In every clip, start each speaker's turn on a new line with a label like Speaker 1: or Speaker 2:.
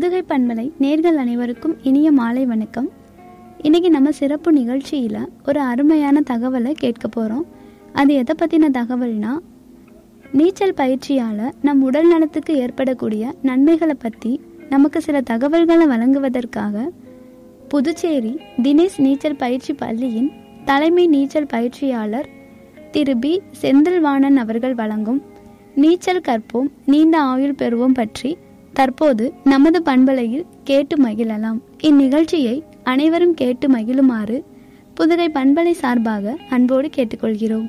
Speaker 1: புதுகை பண்பலை நேர்கள் அனைவருக்கும் இனிய மாலை வணக்கம் இன்னைக்கு நம்ம சிறப்பு நிகழ்ச்சியில் ஒரு அருமையான தகவலை கேட்க போகிறோம் அது எதை பற்றின தகவல்னா நீச்சல் பயிற்சியால் நம் உடல் நலத்துக்கு ஏற்படக்கூடிய நன்மைகளை பற்றி நமக்கு சில தகவல்களை வழங்குவதற்காக புதுச்சேரி தினேஷ் நீச்சல் பயிற்சி பள்ளியின் தலைமை நீச்சல் பயிற்சியாளர் திரு பி செந்தில்வாணன் அவர்கள் வழங்கும் நீச்சல் கற்போம் நீண்ட ஆயுள் பெறுவோம் பற்றி தற்போது நமது பண்பலையில் கேட்டு மகிழலாம் இந்நிகழ்ச்சியை அனைவரும் கேட்டு மகிழுமாறு புதுகை பண்பலை சார்பாக அன்போடு கேட்டுக்கொள்கிறோம்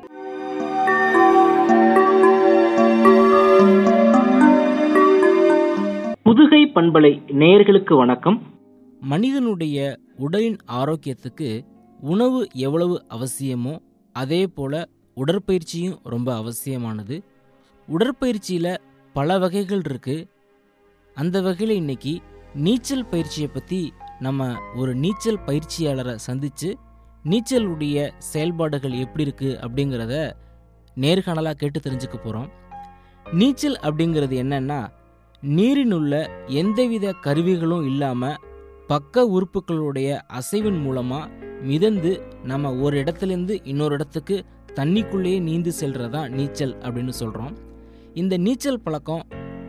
Speaker 2: புதுகை பண்பலை நேயர்களுக்கு வணக்கம்
Speaker 3: மனிதனுடைய உடலின் ஆரோக்கியத்துக்கு உணவு எவ்வளவு அவசியமோ அதே போல் உடற்பயிற்சியும் ரொம்ப அவசியமானது உடற்பயிற்சியில் பல வகைகள் இருக்குது அந்த வகையில் இன்னைக்கு நீச்சல் பயிற்சியை பற்றி நம்ம ஒரு நீச்சல் பயிற்சியாளரை சந்தித்து நீச்சலுடைய செயல்பாடுகள் எப்படி இருக்குது அப்படிங்கிறத நேர்காணலாக கேட்டு தெரிஞ்சுக்க போகிறோம் நீச்சல் அப்படிங்கிறது என்னன்னா நீரினுள்ள எந்தவித கருவிகளும் இல்லாமல் பக்க உறுப்புகளுடைய அசைவின் மூலமாக மிதந்து நம்ம ஒரு இடத்துலேருந்து இன்னொரு இடத்துக்கு தண்ணிக்குள்ளேயே நீந்து செல்றதா நீச்சல் அப்படின்னு சொல்கிறோம் இந்த நீச்சல் பழக்கம்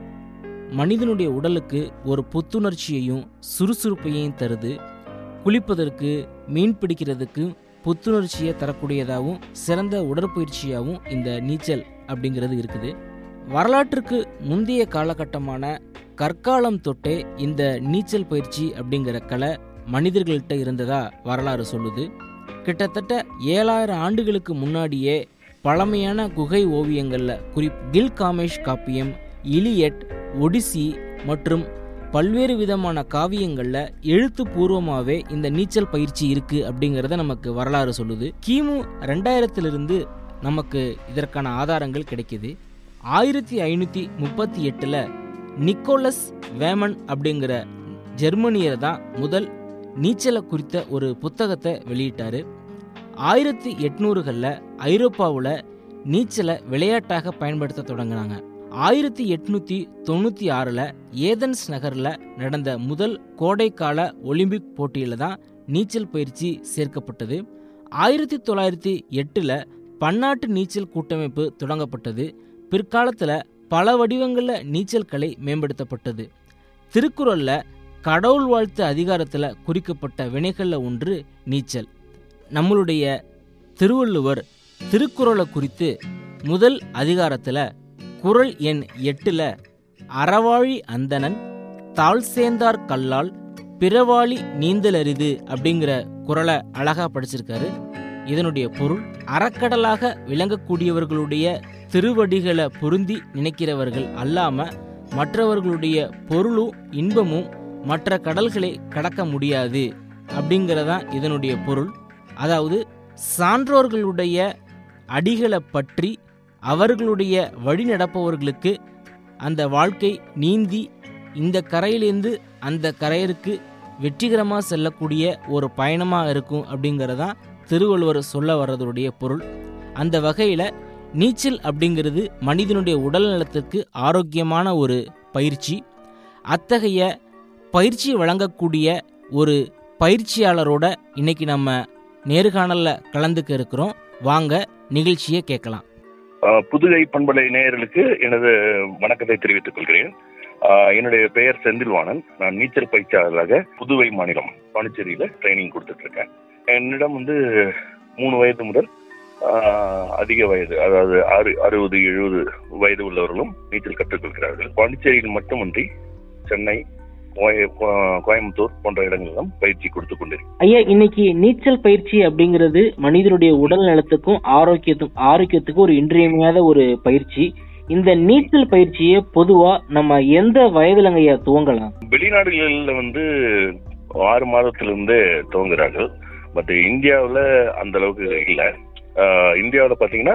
Speaker 3: மனிதனுடைய உடலுக்கு ஒரு புத்துணர்ச்சியையும் சுறுசுறுப்பையும் தருது குளிப்பதற்கு மீன் பிடிக்கிறதுக்கு புத்துணர்ச்சியை தரக்கூடியதாகவும் சிறந்த உடற்பயிற்சியாகவும் இந்த நீச்சல் அப்படிங்கிறது இருக்குது வரலாற்றுக்கு முந்தைய காலகட்டமான கற்காலம் தொட்டே இந்த நீச்சல் பயிற்சி அப்படிங்கிற கலை மனிதர்கள்ட்ட இருந்ததா வரலாறு சொல்லுது கிட்டத்தட்ட ஏழாயிரம் ஆண்டுகளுக்கு முன்னாடியே பழமையான குகை ஓவியங்களில் குறி கில் காமேஷ் காப்பியம் இலியட் ஒடிசி மற்றும் பல்வேறு விதமான காவியங்களில் எழுத்துப்பூர்வமாகவே இந்த நீச்சல் பயிற்சி இருக்குது அப்படிங்கிறத நமக்கு வரலாறு சொல்லுது கிமு ரெண்டாயிரத்திலிருந்து நமக்கு இதற்கான ஆதாரங்கள் கிடைக்குது ஆயிரத்தி ஐநூற்றி முப்பத்தி எட்டில் நிக்கோலஸ் வேமன் அப்படிங்கிற ஜெர்மனியர் தான் முதல் நீச்சலை குறித்த ஒரு புத்தகத்தை வெளியிட்டார் ஆயிரத்தி எட்நூறுகளில் ஐரோப்பாவில் நீச்சலை விளையாட்டாக பயன்படுத்த தொடங்கினாங்க ஆயிரத்தி எட்நூற்றி தொண்ணூற்றி ஆறில் ஏதன்ஸ் நகரில் நடந்த முதல் கோடைக்கால ஒலிம்பிக் போட்டியில் தான் நீச்சல் பயிற்சி சேர்க்கப்பட்டது ஆயிரத்தி தொள்ளாயிரத்தி எட்டில் பன்னாட்டு நீச்சல் கூட்டமைப்பு தொடங்கப்பட்டது பிற்காலத்தில் பல வடிவங்களில் நீச்சல் கலை மேம்படுத்தப்பட்டது திருக்குறளில் கடவுள் வாழ்த்து அதிகாரத்தில் குறிக்கப்பட்ட வினைகளில் ஒன்று நீச்சல் நம்மளுடைய திருவள்ளுவர் திருக்குறளை குறித்து முதல் அதிகாரத்தில் குறள் எண் எட்டில் அறவாழி அந்தணன் தாழ் சேர்ந்தார் கல்லால் பிறவாளி நீந்தலரிது அப்படிங்கிற குறளை அழகா படிச்சிருக்காரு இதனுடைய பொருள் அறக்கடலாக விளங்கக்கூடியவர்களுடைய திருவடிகளை பொருந்தி நினைக்கிறவர்கள் அல்லாம மற்றவர்களுடைய பொருளும் இன்பமும் மற்ற கடல்களை கடக்க முடியாது அப்படிங்கிறதான் இதனுடைய பொருள் அதாவது சான்றோர்களுடைய அடிகளை பற்றி அவர்களுடைய வழி நடப்பவர்களுக்கு அந்த வாழ்க்கை நீந்தி இந்த கரையிலேருந்து அந்த கரையருக்கு வெற்றிகரமாக செல்லக்கூடிய ஒரு பயணமாக இருக்கும் அப்படிங்கிறதான் திருவள்ளுவர் சொல்ல வர்றதுடைய பொருள் அந்த வகையில் நீச்சல் அப்படிங்கிறது மனிதனுடைய உடல் நலத்திற்கு ஆரோக்கியமான ஒரு பயிற்சி அத்தகைய பயிற்சி வழங்கக்கூடிய ஒரு பயிற்சியாளரோட இன்னைக்கு நம்ம நேர்காணலில் கலந்துக்க இருக்கிறோம் வாங்க நிகழ்ச்சியை கேட்கலாம்
Speaker 4: ஆஹ் புதுகை பண்பலை நேயர்களுக்கு எனது வணக்கத்தை தெரிவித்துக் கொள்கிறேன் ஆஹ் என்னுடைய பெயர் செந்தில்வாணன் நான் நீச்சல் பயிற்சியாளராக புதுவை மாநிலம் பாண்டிச்சேரியில ட்ரைனிங் கொடுத்துட்டு இருக்கேன் என்னிடம் வந்து மூணு வயது முதல் ஆஹ் அதிக வயது அதாவது அறு அறுபது எழுபது வயது உள்ளவர்களும் நீச்சல் கற்றுக்கொள்கிறார்கள் பாண்டிச்சேரியில் மட்டுமன்றி சென்னை கோய- கோ- கோயம்புத்தூர் போன்ற இடங்களிலும் பயிற்சி கொடுத்து கொண்டிருக்கிறேன்
Speaker 2: ஐயா இன்னைக்கு நீச்சல் பயிற்சி அப்படிங்கிறது மனிதனுடைய உடல் நலத்துக்கும் ஆரோக்கியத்துக்கும் ஆரோக்கியத்துக்கும் ஒரு இன்றியமையாத ஒரு பயிற்சி இந்த நீச்சல் பயிற்சியை பொதுவா நம்ம எந்த வயதுலங்க ஐயா துவங்கலாம்
Speaker 4: வெளிநாடுகளில் வந்து ஆறு மாதத்திலிருந்தே துவங்குறார்கள் பட் இந்தியாவில் அந்த அளவுக்கு இல்லை இந்தியாவில் பார்த்தீங்கன்னா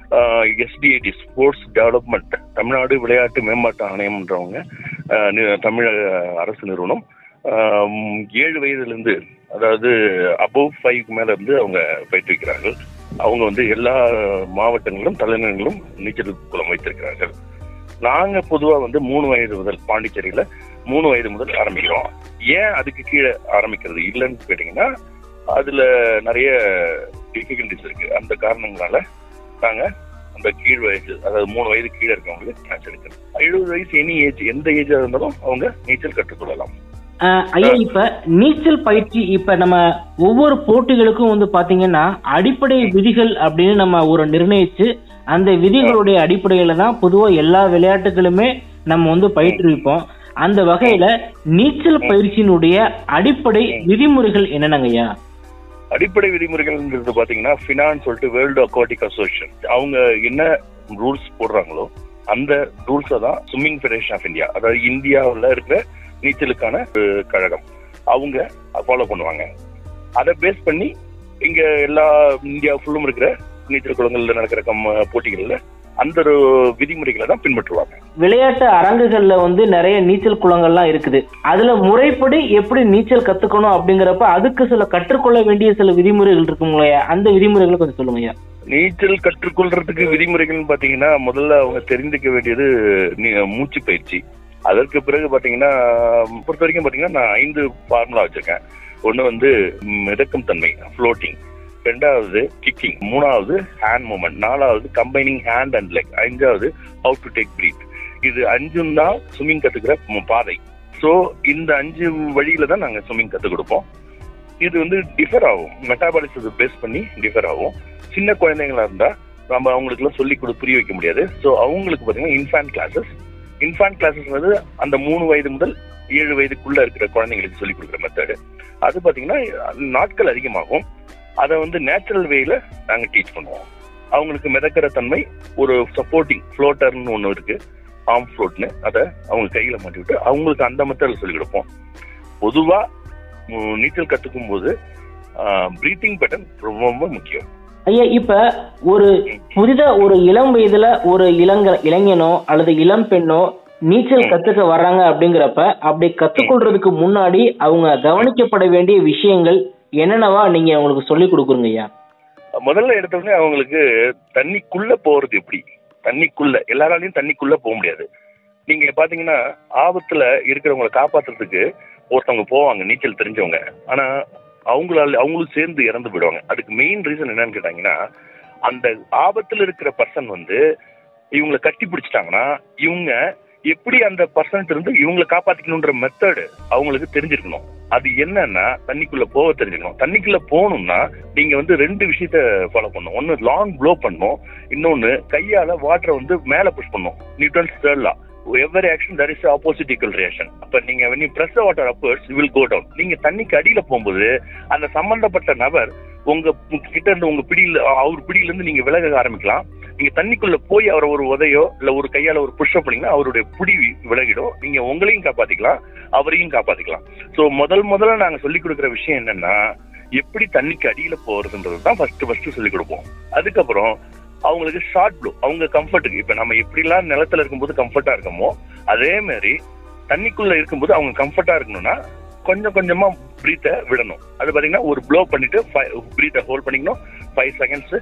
Speaker 4: எஸ்டிஐடி ஸ்போர்ட்ஸ் டெவலப்மெண்ட் தமிழ்நாடு விளையாட்டு மேம்பாட்டு ஆணையம்ன்றவங்க ஆஹ் நி- தமிழக அரசு நிறுவனம் ஆஹ் ஏழு வயதிலிருந்து அதாவது அபவ் ஃபைவ் மேல இருந்து அவங்க பயிற்றுவிக்கிறார்கள் அவங்க வந்து எல்லா மாவட்டங்களிலும் தலைநகரிலும் நீச்சல் குளம் வைத்திருக்கிறார்கள் நாங்க பொதுவா வந்து மூணு வயது முதல் பாண்டிச்சேரியில மூணு வயது முதல் ஆரம்பிக்கிறோம் ஏன் அதுக்கு கீழே ஆரம்பிக்கிறது இல்லைன்னு கேட்டீங்கன்னா அதுல நிறைய டிஃபிகல்டிஸ் இருக்கு அந்த காரணங்களால நாங்க அந்த கீழ் வயசு அதாவது மூணு வயது கீழே இருக்கவங்களுக்கு கிளாஸ் எடுக்கிறோம் எழுபது வயசு எனி ஏஜ் எந்த ஏஜா இருந்தாலும் அவங்க நீச்சல் கற்றுக்கொள்ளலாம்
Speaker 2: ஆஹ் ஐயா இப்ப நீச்சல் பயிற்சி இப்ப நம்ம ஒவ்வொரு போட்டிகளுக்கும் வந்து பாத்தீங்கன்னா அடிப்படை விதிகள் அப்படின்னு நம்ம ஒரு நிர்ணயிச்சு அந்த விதிகளுடைய அடிப்படையில தான் பொதுவா எல்லா விளையாட்டுகளுமே நம்ம வந்து பயிற்றுவிப்போம் அந்த வகையில நீச்சல் பயிற்சியினுடைய அடிப்படை விதிமுறைகள் என்னென்னங்க ஐயா
Speaker 4: அடிப்படை விதிமுறைகள்ங்கிறது பாத்தீங்கன்னா ஃபினான்னு சொல்லிட்டு வேர்ல்டு அக்வாட்டிக் அசோசியேஷன் அவங்க என்ன ரூல்ஸ் போடுறாங்களோ அந்த ரூல்ஸை தான் ஸ்விம்மிங் ஃபெடரேஷன் ஆஃப் இந்தியா அதாவது இந்தியாவில் இருக்கிற நீச்சலுக்கான ஒரு கழகம் அவங்க ஃபாலோ பண்ணுவாங்க அதை பேஸ் பண்ணி இங்க எல்லா இந்தியா ஃபுல்லும் இருக்கிற நீச்சல் குளங்கள்ல நடக்கிற கம் போட்டிகள்ல அந்த ஒரு விதிமுறைகளை தான் பின்பற்றுவாங்க
Speaker 2: விளையாட்டு அரங்குகள்ல வந்து நிறைய நீச்சல் குளங்கள்லாம் இருக்குது அதுல முறைப்படி எப்படி நீச்சல் கத்துக்கணும் அப்படிங்கிறப்ப அதுக்கு சில கற்றுக்கொள்ள வேண்டிய சில விதிமுறைகள் இருக்குங்களே அந்த விதிமுறைகளை கொஞ்சம் சொல்லுங்க ஐயா
Speaker 4: நீச்சல் கற்றுக்கொள்றதுக்கு விதிமுறைகள்னு பாத்தீங்கன்னா முதல்ல அவங்க தெரிந்துக்க வேண்டியது நீ- மூச்சு பயிற்சி அதற்கு பிறகு பாத்தீங்கன்னா பொறுத்த வரைக்கும் பாத்தீங்கன்னா நான் ஐந்து ஃபார்முலா வச்சிருக்கேன் ஒண்ணு வந்து மிதக்கும் தன்மை ஃப்ளோட்டிங் ரெண்டாவது கிக்கிங் மூணாவது ஹேண்ட் மூமெண்ட் நாலாவது கம்பைனிங் ஹேண்ட் அண்ட் லெக் அஞ்சாவது ஹவு டு டேக் பிரீத் இது அஞ்சும் தான் ஸ்விம்மிங் கத்துக்கிற ம- பாதை ஸோ இந்த அஞ்சு வழியில தான் நாங்க ஸ்விம்மிங் கத்துக் கொடுப்போம் இது வந்து டிஃபர் ஆகும் மெட்டாபாலிசத்தை பேஸ் பண்ணி டிஃபர் ஆகும் சின்ன குழந்தைங்களா இருந்தா நம்ம அவங்களுக்குலாம் சொல்லி கொடு புரிய வைக்க முடியாது ஸோ அவங்களுக்கு பார்த்தீங்கன்னா இன்ஃபான்ட் கிளாஸஸ் இன்ஃபான்ட் கிளாஸஸ் வந்து அந்த மூணு வயது முதல் ஏழு வயதுக்குள்ள இருக்கிற குழந்தைங்களுக்கு சொல்லி கொடுக்குற மெத்தடு அது பார்த்தீங்கன்னா நாட்கள் அதிகமாகும் அதை வந்து நேச்சுரல் வேல நாங்கள் டீச் பண்ணுவோம் அவங்களுக்கு மிதக்கிற தன்மை ஒரு சப்போர்ட்டிங் ஃப்ளோட்டர்னு ஒன்று இருக்கு ஆர்ம் ஃப்ளோட்னு அதை அவங்க கையில மாட்டி விட்டு அவங்களுக்கு அந்த மெத்தடில் சொல்லிக் கொடுப்போம் பொதுவா உம், நீச்சல் கத்துக்கும் போது பிரீத்திங் பேட்டர்ன் ரொம்ப ரொம்ப முக்கியம்
Speaker 2: ஐயா இப்ப ஒரு புதிதா ஒரு இளம் வயதுல ஒரு இளங்க இளைஞனோ அல்லது இளம் பெண்ணோ நீச்சல் கத்துக்க வர்றாங்க அப்படிங்கிறப்ப அப்படி கத்துக்கொள்றதுக்கு முன்னாடி அவங்க கவனிக்கப்பட வேண்டிய விஷயங்கள் என்னென்னவா நீங்க அவங்களுக்கு சொல்லி கொடுக்குறீங்க ஐயா
Speaker 4: முதல்ல எடுத்தோடனே அவங்களுக்கு தண்ணிக்குள்ள போறது எப்படி தண்ணிக்குள்ள எல்லாராலையும் தண்ணிக்குள்ள போக முடியாது நீங்க பாத்தீங்கன்னா ஆபத்துல இருக்கிறவங்களை காப்பாத்துறதுக்கு ஒருத்தவங்க போவாங்க நீச்சல் தெரிஞ்சவங்க ஆனா அவங்களால அவங்களும் சேர்ந்து இறந்து போயிடுவாங்க அதுக்கு மெயின் ரீசன் என்னன்னு கேட்டாங்கன்னா அந்த ஆபத்துல இருக்கிற பர்சன் வந்து இவங்களை கட்டி பிடிச்சிட்டாங்கன்னா இவங்க எப்படி அந்த பர்சன்ட் இருந்து இவங்களை காப்பாத்திக்கணுன்ற மெத்தடு அவங்களுக்கு தெரிஞ்சிருக்கணும் அது என்னன்னா தண்ணிக்குள்ள போக தெரிஞ்சுக்கணும் தண்ணிக்குள்ள போகணும்னா நீங்க வந்து ரெண்டு விஷயத்த ஃபாலோ பண்ணணும் ஒன்னு லாங் ப்ளோ பண்ணணும் இன்னொன்னு கையால வாட்டரை வந்து மேல புஷ் பண்ணணும் Newton's third law every action that is opposite equal reaction அப்ப நீங்க when you press the water upwards you will go down நீங்க தண்ணிக்கு அடியில போகும்போது அந்த சம்பந்தப்பட்ட நபர் உங்க கிட்ட இருந்து உங்க பிடியில அவர் பிடியில இருந்து நீங்க விலக ஆரம்பிக்கலாம் நீங்க தண்ணிக்குள்ள போய் அவரை ஒரு உதையோ இல்ல ஒரு கையால ஒரு புஷ் பண்ணீங்கன்னா அவருடைய பிடி விலகிடும் நீங்க உங்களையும் காப்பாத்திக்கலாம் அவரையும் காப்பாத்திக்கலாம் சோ முதல் முதல்ல நாங்க சொல்லி கொடுக்குற விஷயம் என்னன்னா எப்படி தண்ணிக்கு அடியில போறதுன்றது தான் ஃபர்ஸ்ட் ஃபர்ஸ்ட் சொல்லி கொடுப்போம் அதுக்கப்புறம் அவங்களுக்கு ஷார்ட் ப்ளோ அவங்க கம்ஃபர்ட்டுக்கு இப்ப நம்ம எப்படிலாம் நிலத்துல இருக்கும்போது கம்ஃபர்ட்டா இருக்கமோ அதே மாதிரி தண்ணிக்குள்ள இருக்கும்போது அவங்க கம்ஃபர்ட்டா இருக்கணும்னா கொஞ்சம் கொஞ்சமா பிரீத்தை விடணும் அது பாத்தீங்கன்னா ஒரு ப்ளோ பண்ணிட்டு பிரீத்தை ஹோல்ட் பண்ணிக்கணும் ஃபைவ் செகண்ட்ஸ்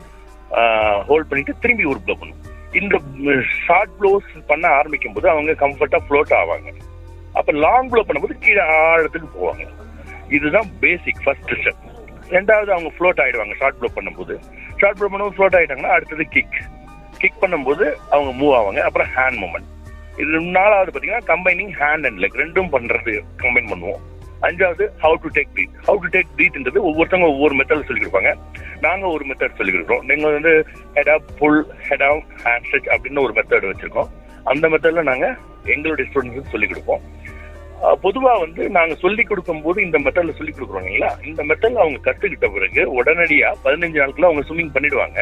Speaker 4: ஹோல்ட் பண்ணிட்டு திரும்பி ஒரு ப்ளோ பண்ணணும் இந்த ஷார்ட் ப்ளோஸ் பண்ண ஆரம்பிக்கும் போது அவங்க கம்ஃபர்ட்டா ஃப்ளோட் ஆவாங்க அப்ப லாங் ப்ளோ பண்ணும்போது கீழே ஆழத்துக்கு போவாங்க இதுதான் பேசிக் ஃபர்ஸ்ட் ஸ்டெப் ரெண்டாவது அவங்க ஃப்ளோட் ஆயிடுவாங்க ஷார்ட் ப்ளோ பண்ணும்போது ஷார்ட் ப்ளோ பண்ணும்போது ஃப்ளோட் ஆயிட்டாங்கன்னா அடுத்தது கிக் கிக் பண்ணும்போது அவங்க மூவ் ஆவாங்க அப்புறம் ஹேண்ட் மூமெண்ட் இது நாலாவது பாத்தீங்கன்னா கம்பைனிங் ஹேண்ட் அண்ட் லெக் ரெண்டும் பண்றது கம்பைன் பண்ணுவோம் அஞ்சாவது how to take breath how to take பிரீத்ன்றது ஒவ்வொருத்தவங்க ஒவ்வொரு மெத்தட் சொல்லி கொடுப்பாங்க நாங்க ஒரு மெத்தட் சொல்லி கொடுக்குறோம் நீங்க வந்து head up pull head of hand stretch அப்படின்னு ஒரு மெத்தட் வச்சிருக்கோம் அந்த மெத்தட்ல நாங்க எங்களுடைய ஸ்டூடெண்ட்ஸுக்கு சொல்லி கொடுப்போம் அஹ் பொதுவா வந்து நாங்க சொல்லி கொடுக்கும் போது இந்த மெத்தட்ல சொல்லி கொடுக்குறோம் இல்லைங்களா இந்த மெத்தட்ல அவங்க கத்துக்கிட்ட பிறகு உடனடியா பதினஞ்சு நாளுக்குள்ள அவங்க ஸ்விம்மிங் பண்ணிடுவாங்க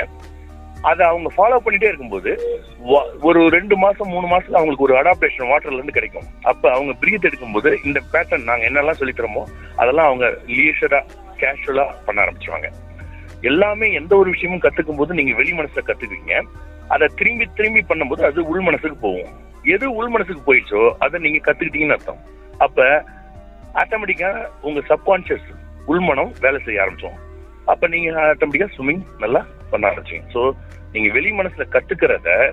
Speaker 4: அதை அவங்க ஃபாலோ பண்ணிட்டே இருக்கும்போது வா- ஒரு ரெண்டு மாசம் மூணு மாசத்துல அவங்களுக்கு ஒரு அடாப்டேஷன் வாட்டர்ல இருந்து கிடைக்கும் அப்ப அவங்க பிரீத் எடுக்கும்போது இந்த பேட்டர்ன் நாங்க என்னெல்லாம் சொல்லி தரோமோ அதெல்லாம் அவங்க லீஷரா கேஷுவலா பண்ண ஆரம்பிச்சிருவாங்க எல்லாமே எந்த ஒரு விஷயமும் கத்துக்கும் போது நீங்க வெளி மனசுல கத்துக்குவீங்க அதை திரும்பி திரும்பி பண்ணும்போது அது உள் மனசுக்கு போகும் எது உள் மனசுக்கு போயிடுச்சோ அதை நீங்க கத்துக்கிட்டீங்கன்னு அர்த்தம் அப்ப ஆட்டோமேட்டிக்கா உங்க சப்கான்சியஸ் உள்மனம் வேலை செய்ய ஆரம்பிச்சோம் அப்ப நீங்க ஆட்டோமேட்டிக்கா ஸ்விம்மிங் நல்லா பண்ண ஆரம்பிச்சீங்க ஸோ நீங்க வெளி மனசுல கத்துக்கிறத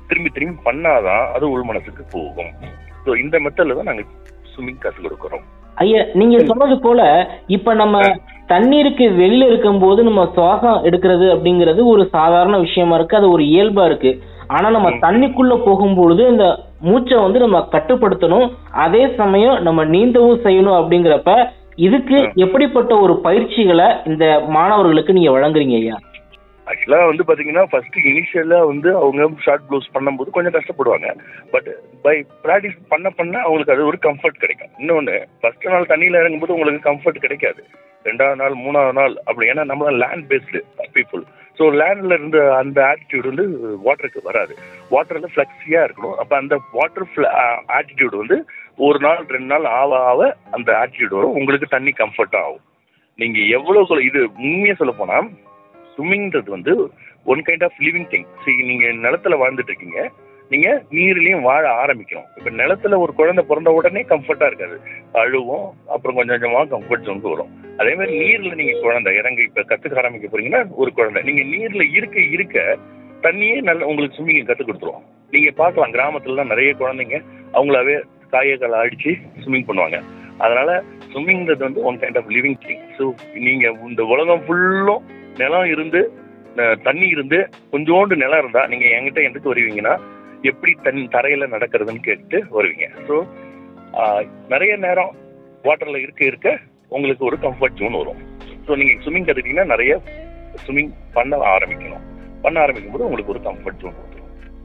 Speaker 4: திரும்பி திரும்பி பண்ணாதான் அது உள் மனசுக்கு போகும் ஸோ இந்த மெத்தட்ல தான் நாங்க ஸ்விம்மிங் கற்றுக் கொடுக்குறோம்
Speaker 2: ஐயா நீங்க சொன்னது போல இப்ப நம்ம தண்ணீருக்கு வெளியில இருக்கும்போது நம்ம சுவாசம் எடுக்கிறது அப்படிங்கிறது ஒரு சாதாரண விஷயமா இருக்கு அது ஒரு இயல்பா இருக்கு ஆனா நம்ம தண்ணிக்குள்ள போகும்பொழுது இந்த மூச்சை வந்து நம்ம கட்டுப்படுத்தணும் அதே சமயம் நம்ம நீந்தவும் செய்யணும் அப்படிங்கிறப்ப இதுக்கு எப்படிப்பட்ட ஒரு பயிற்சிகளை இந்த மாணவர்களுக்கு நீங்க வழங்குறீங்க ஐயா
Speaker 4: ஆக்சுவலா வந்து பாத்தீங்கன்னா ஃபர்ஸ்ட் இனிஷியலா வந்து அவங்க ஷார்ட் ப்ளவுஸ் பண்ணும்போது கொஞ்சம் கஷ்டப்படுவாங்க பட் பை ப்ராக்டிஸ் பண்ண பண்ண அவங்களுக்கு அது ஒரு கம்ஃபர்ட் கிடைக்கும் இன்னொன்னு ஃபர்ஸ்ட் நாள் தண்ணியில இறங்கும்போது உங்களுக்கு கம்ஃபர்ட் கிடைக்காது ரெண்டாவது நாள் மூணாவது நாள் அப்படி ஏன்னா நம்ம லேண்ட் பேஸ்டு பீப்புள் ஸோ லேண்ட்ல இருந்து அந்த ஆட்டிடியூட் வந்து வாட்டருக்கு வராது வாட்டர்ல ஃபிளெக்ஸியா இருக்கணும் அப்ப அந்த வாட்டர் ஆட்டிடியூட் வந்து ஒரு நாள் ரெண்டு நாள் ஆவ ஆவ அந்த ஆட்டிடியூட் வரும் உங்களுக்கு தண்ணி கம்ஃபர்ட் ஆகும் நீங்க எவ்வளவு இது உண்மையா சொல்ல போனா ஸ்விம்மிங்ன்றது வந்து one kind of living thing சரி நீங்க நிலத்துல வாழ்ந்துட்டு இருக்கீங்க நீங்க நீர்லயும் வாழ ஆரம்பிக்கணும் இப்ப நிலத்துல ஒரு குழந்தை பிறந்த உடனே கம்ஃபர்ட்டா இருக்காது அழுவும் அப்புறம் கொஞ்சம் கொஞ்சமா கம்ஃபர்ட் ஜோனுக்கு வரும் அதே மாதிரி நீர்ல நீங்க குழந்தை இறங்க இப்ப கத்துக்க ஆரம்பிக்க போறீங்கன்னா ஒரு குழந்தை நீங்க நீர்ல இருக்க இருக்க தண்ணியே நல்ல உங்களுக்கு ஸ்விம்மிங் கத்து கொடுத்துரும் நீங்க பார்க்கலாம் கிராமத்துலலாம் நிறைய குழந்தைங்க அவங்களாவே காயக்கால அடிச்சு ஸ்விம்மிங் பண்ணுவாங்க அதனால ஸ்விம்மிங்கிறது வந்து one kind of living thing so நீங்க இந்த உலகம் ஃபுல்லும் நிலம் இருந்து அஹ், தண்ணி இருந்து கொஞ்சோண்டு நிலம் இருந்தா நீங்க என்கிட்ட எதுக்கு வருவீங்கன்னா எப்படி தண்ணி தரையில நடக்கிறதுன்னு கேட்டு வருவீங்க ஸோ நிறைய நேரம் வாட்டர்ல இருக்க இருக்க உங்களுக்கு ஒரு கம்ஃபர்ட் ஜோன் வரும் ஸோ நீங்க ஸ்விம்மிங் கத்துக்கிட்டீங்கன்னா நிறைய ஸ்விம்மிங் பண்ண ஆரம்பிக்கணும் பண்ண ஆரம்பிக்கும் போது உங்களுக்கு ஒரு கம்ஃபர்ட் ஜோன் வந்துடும்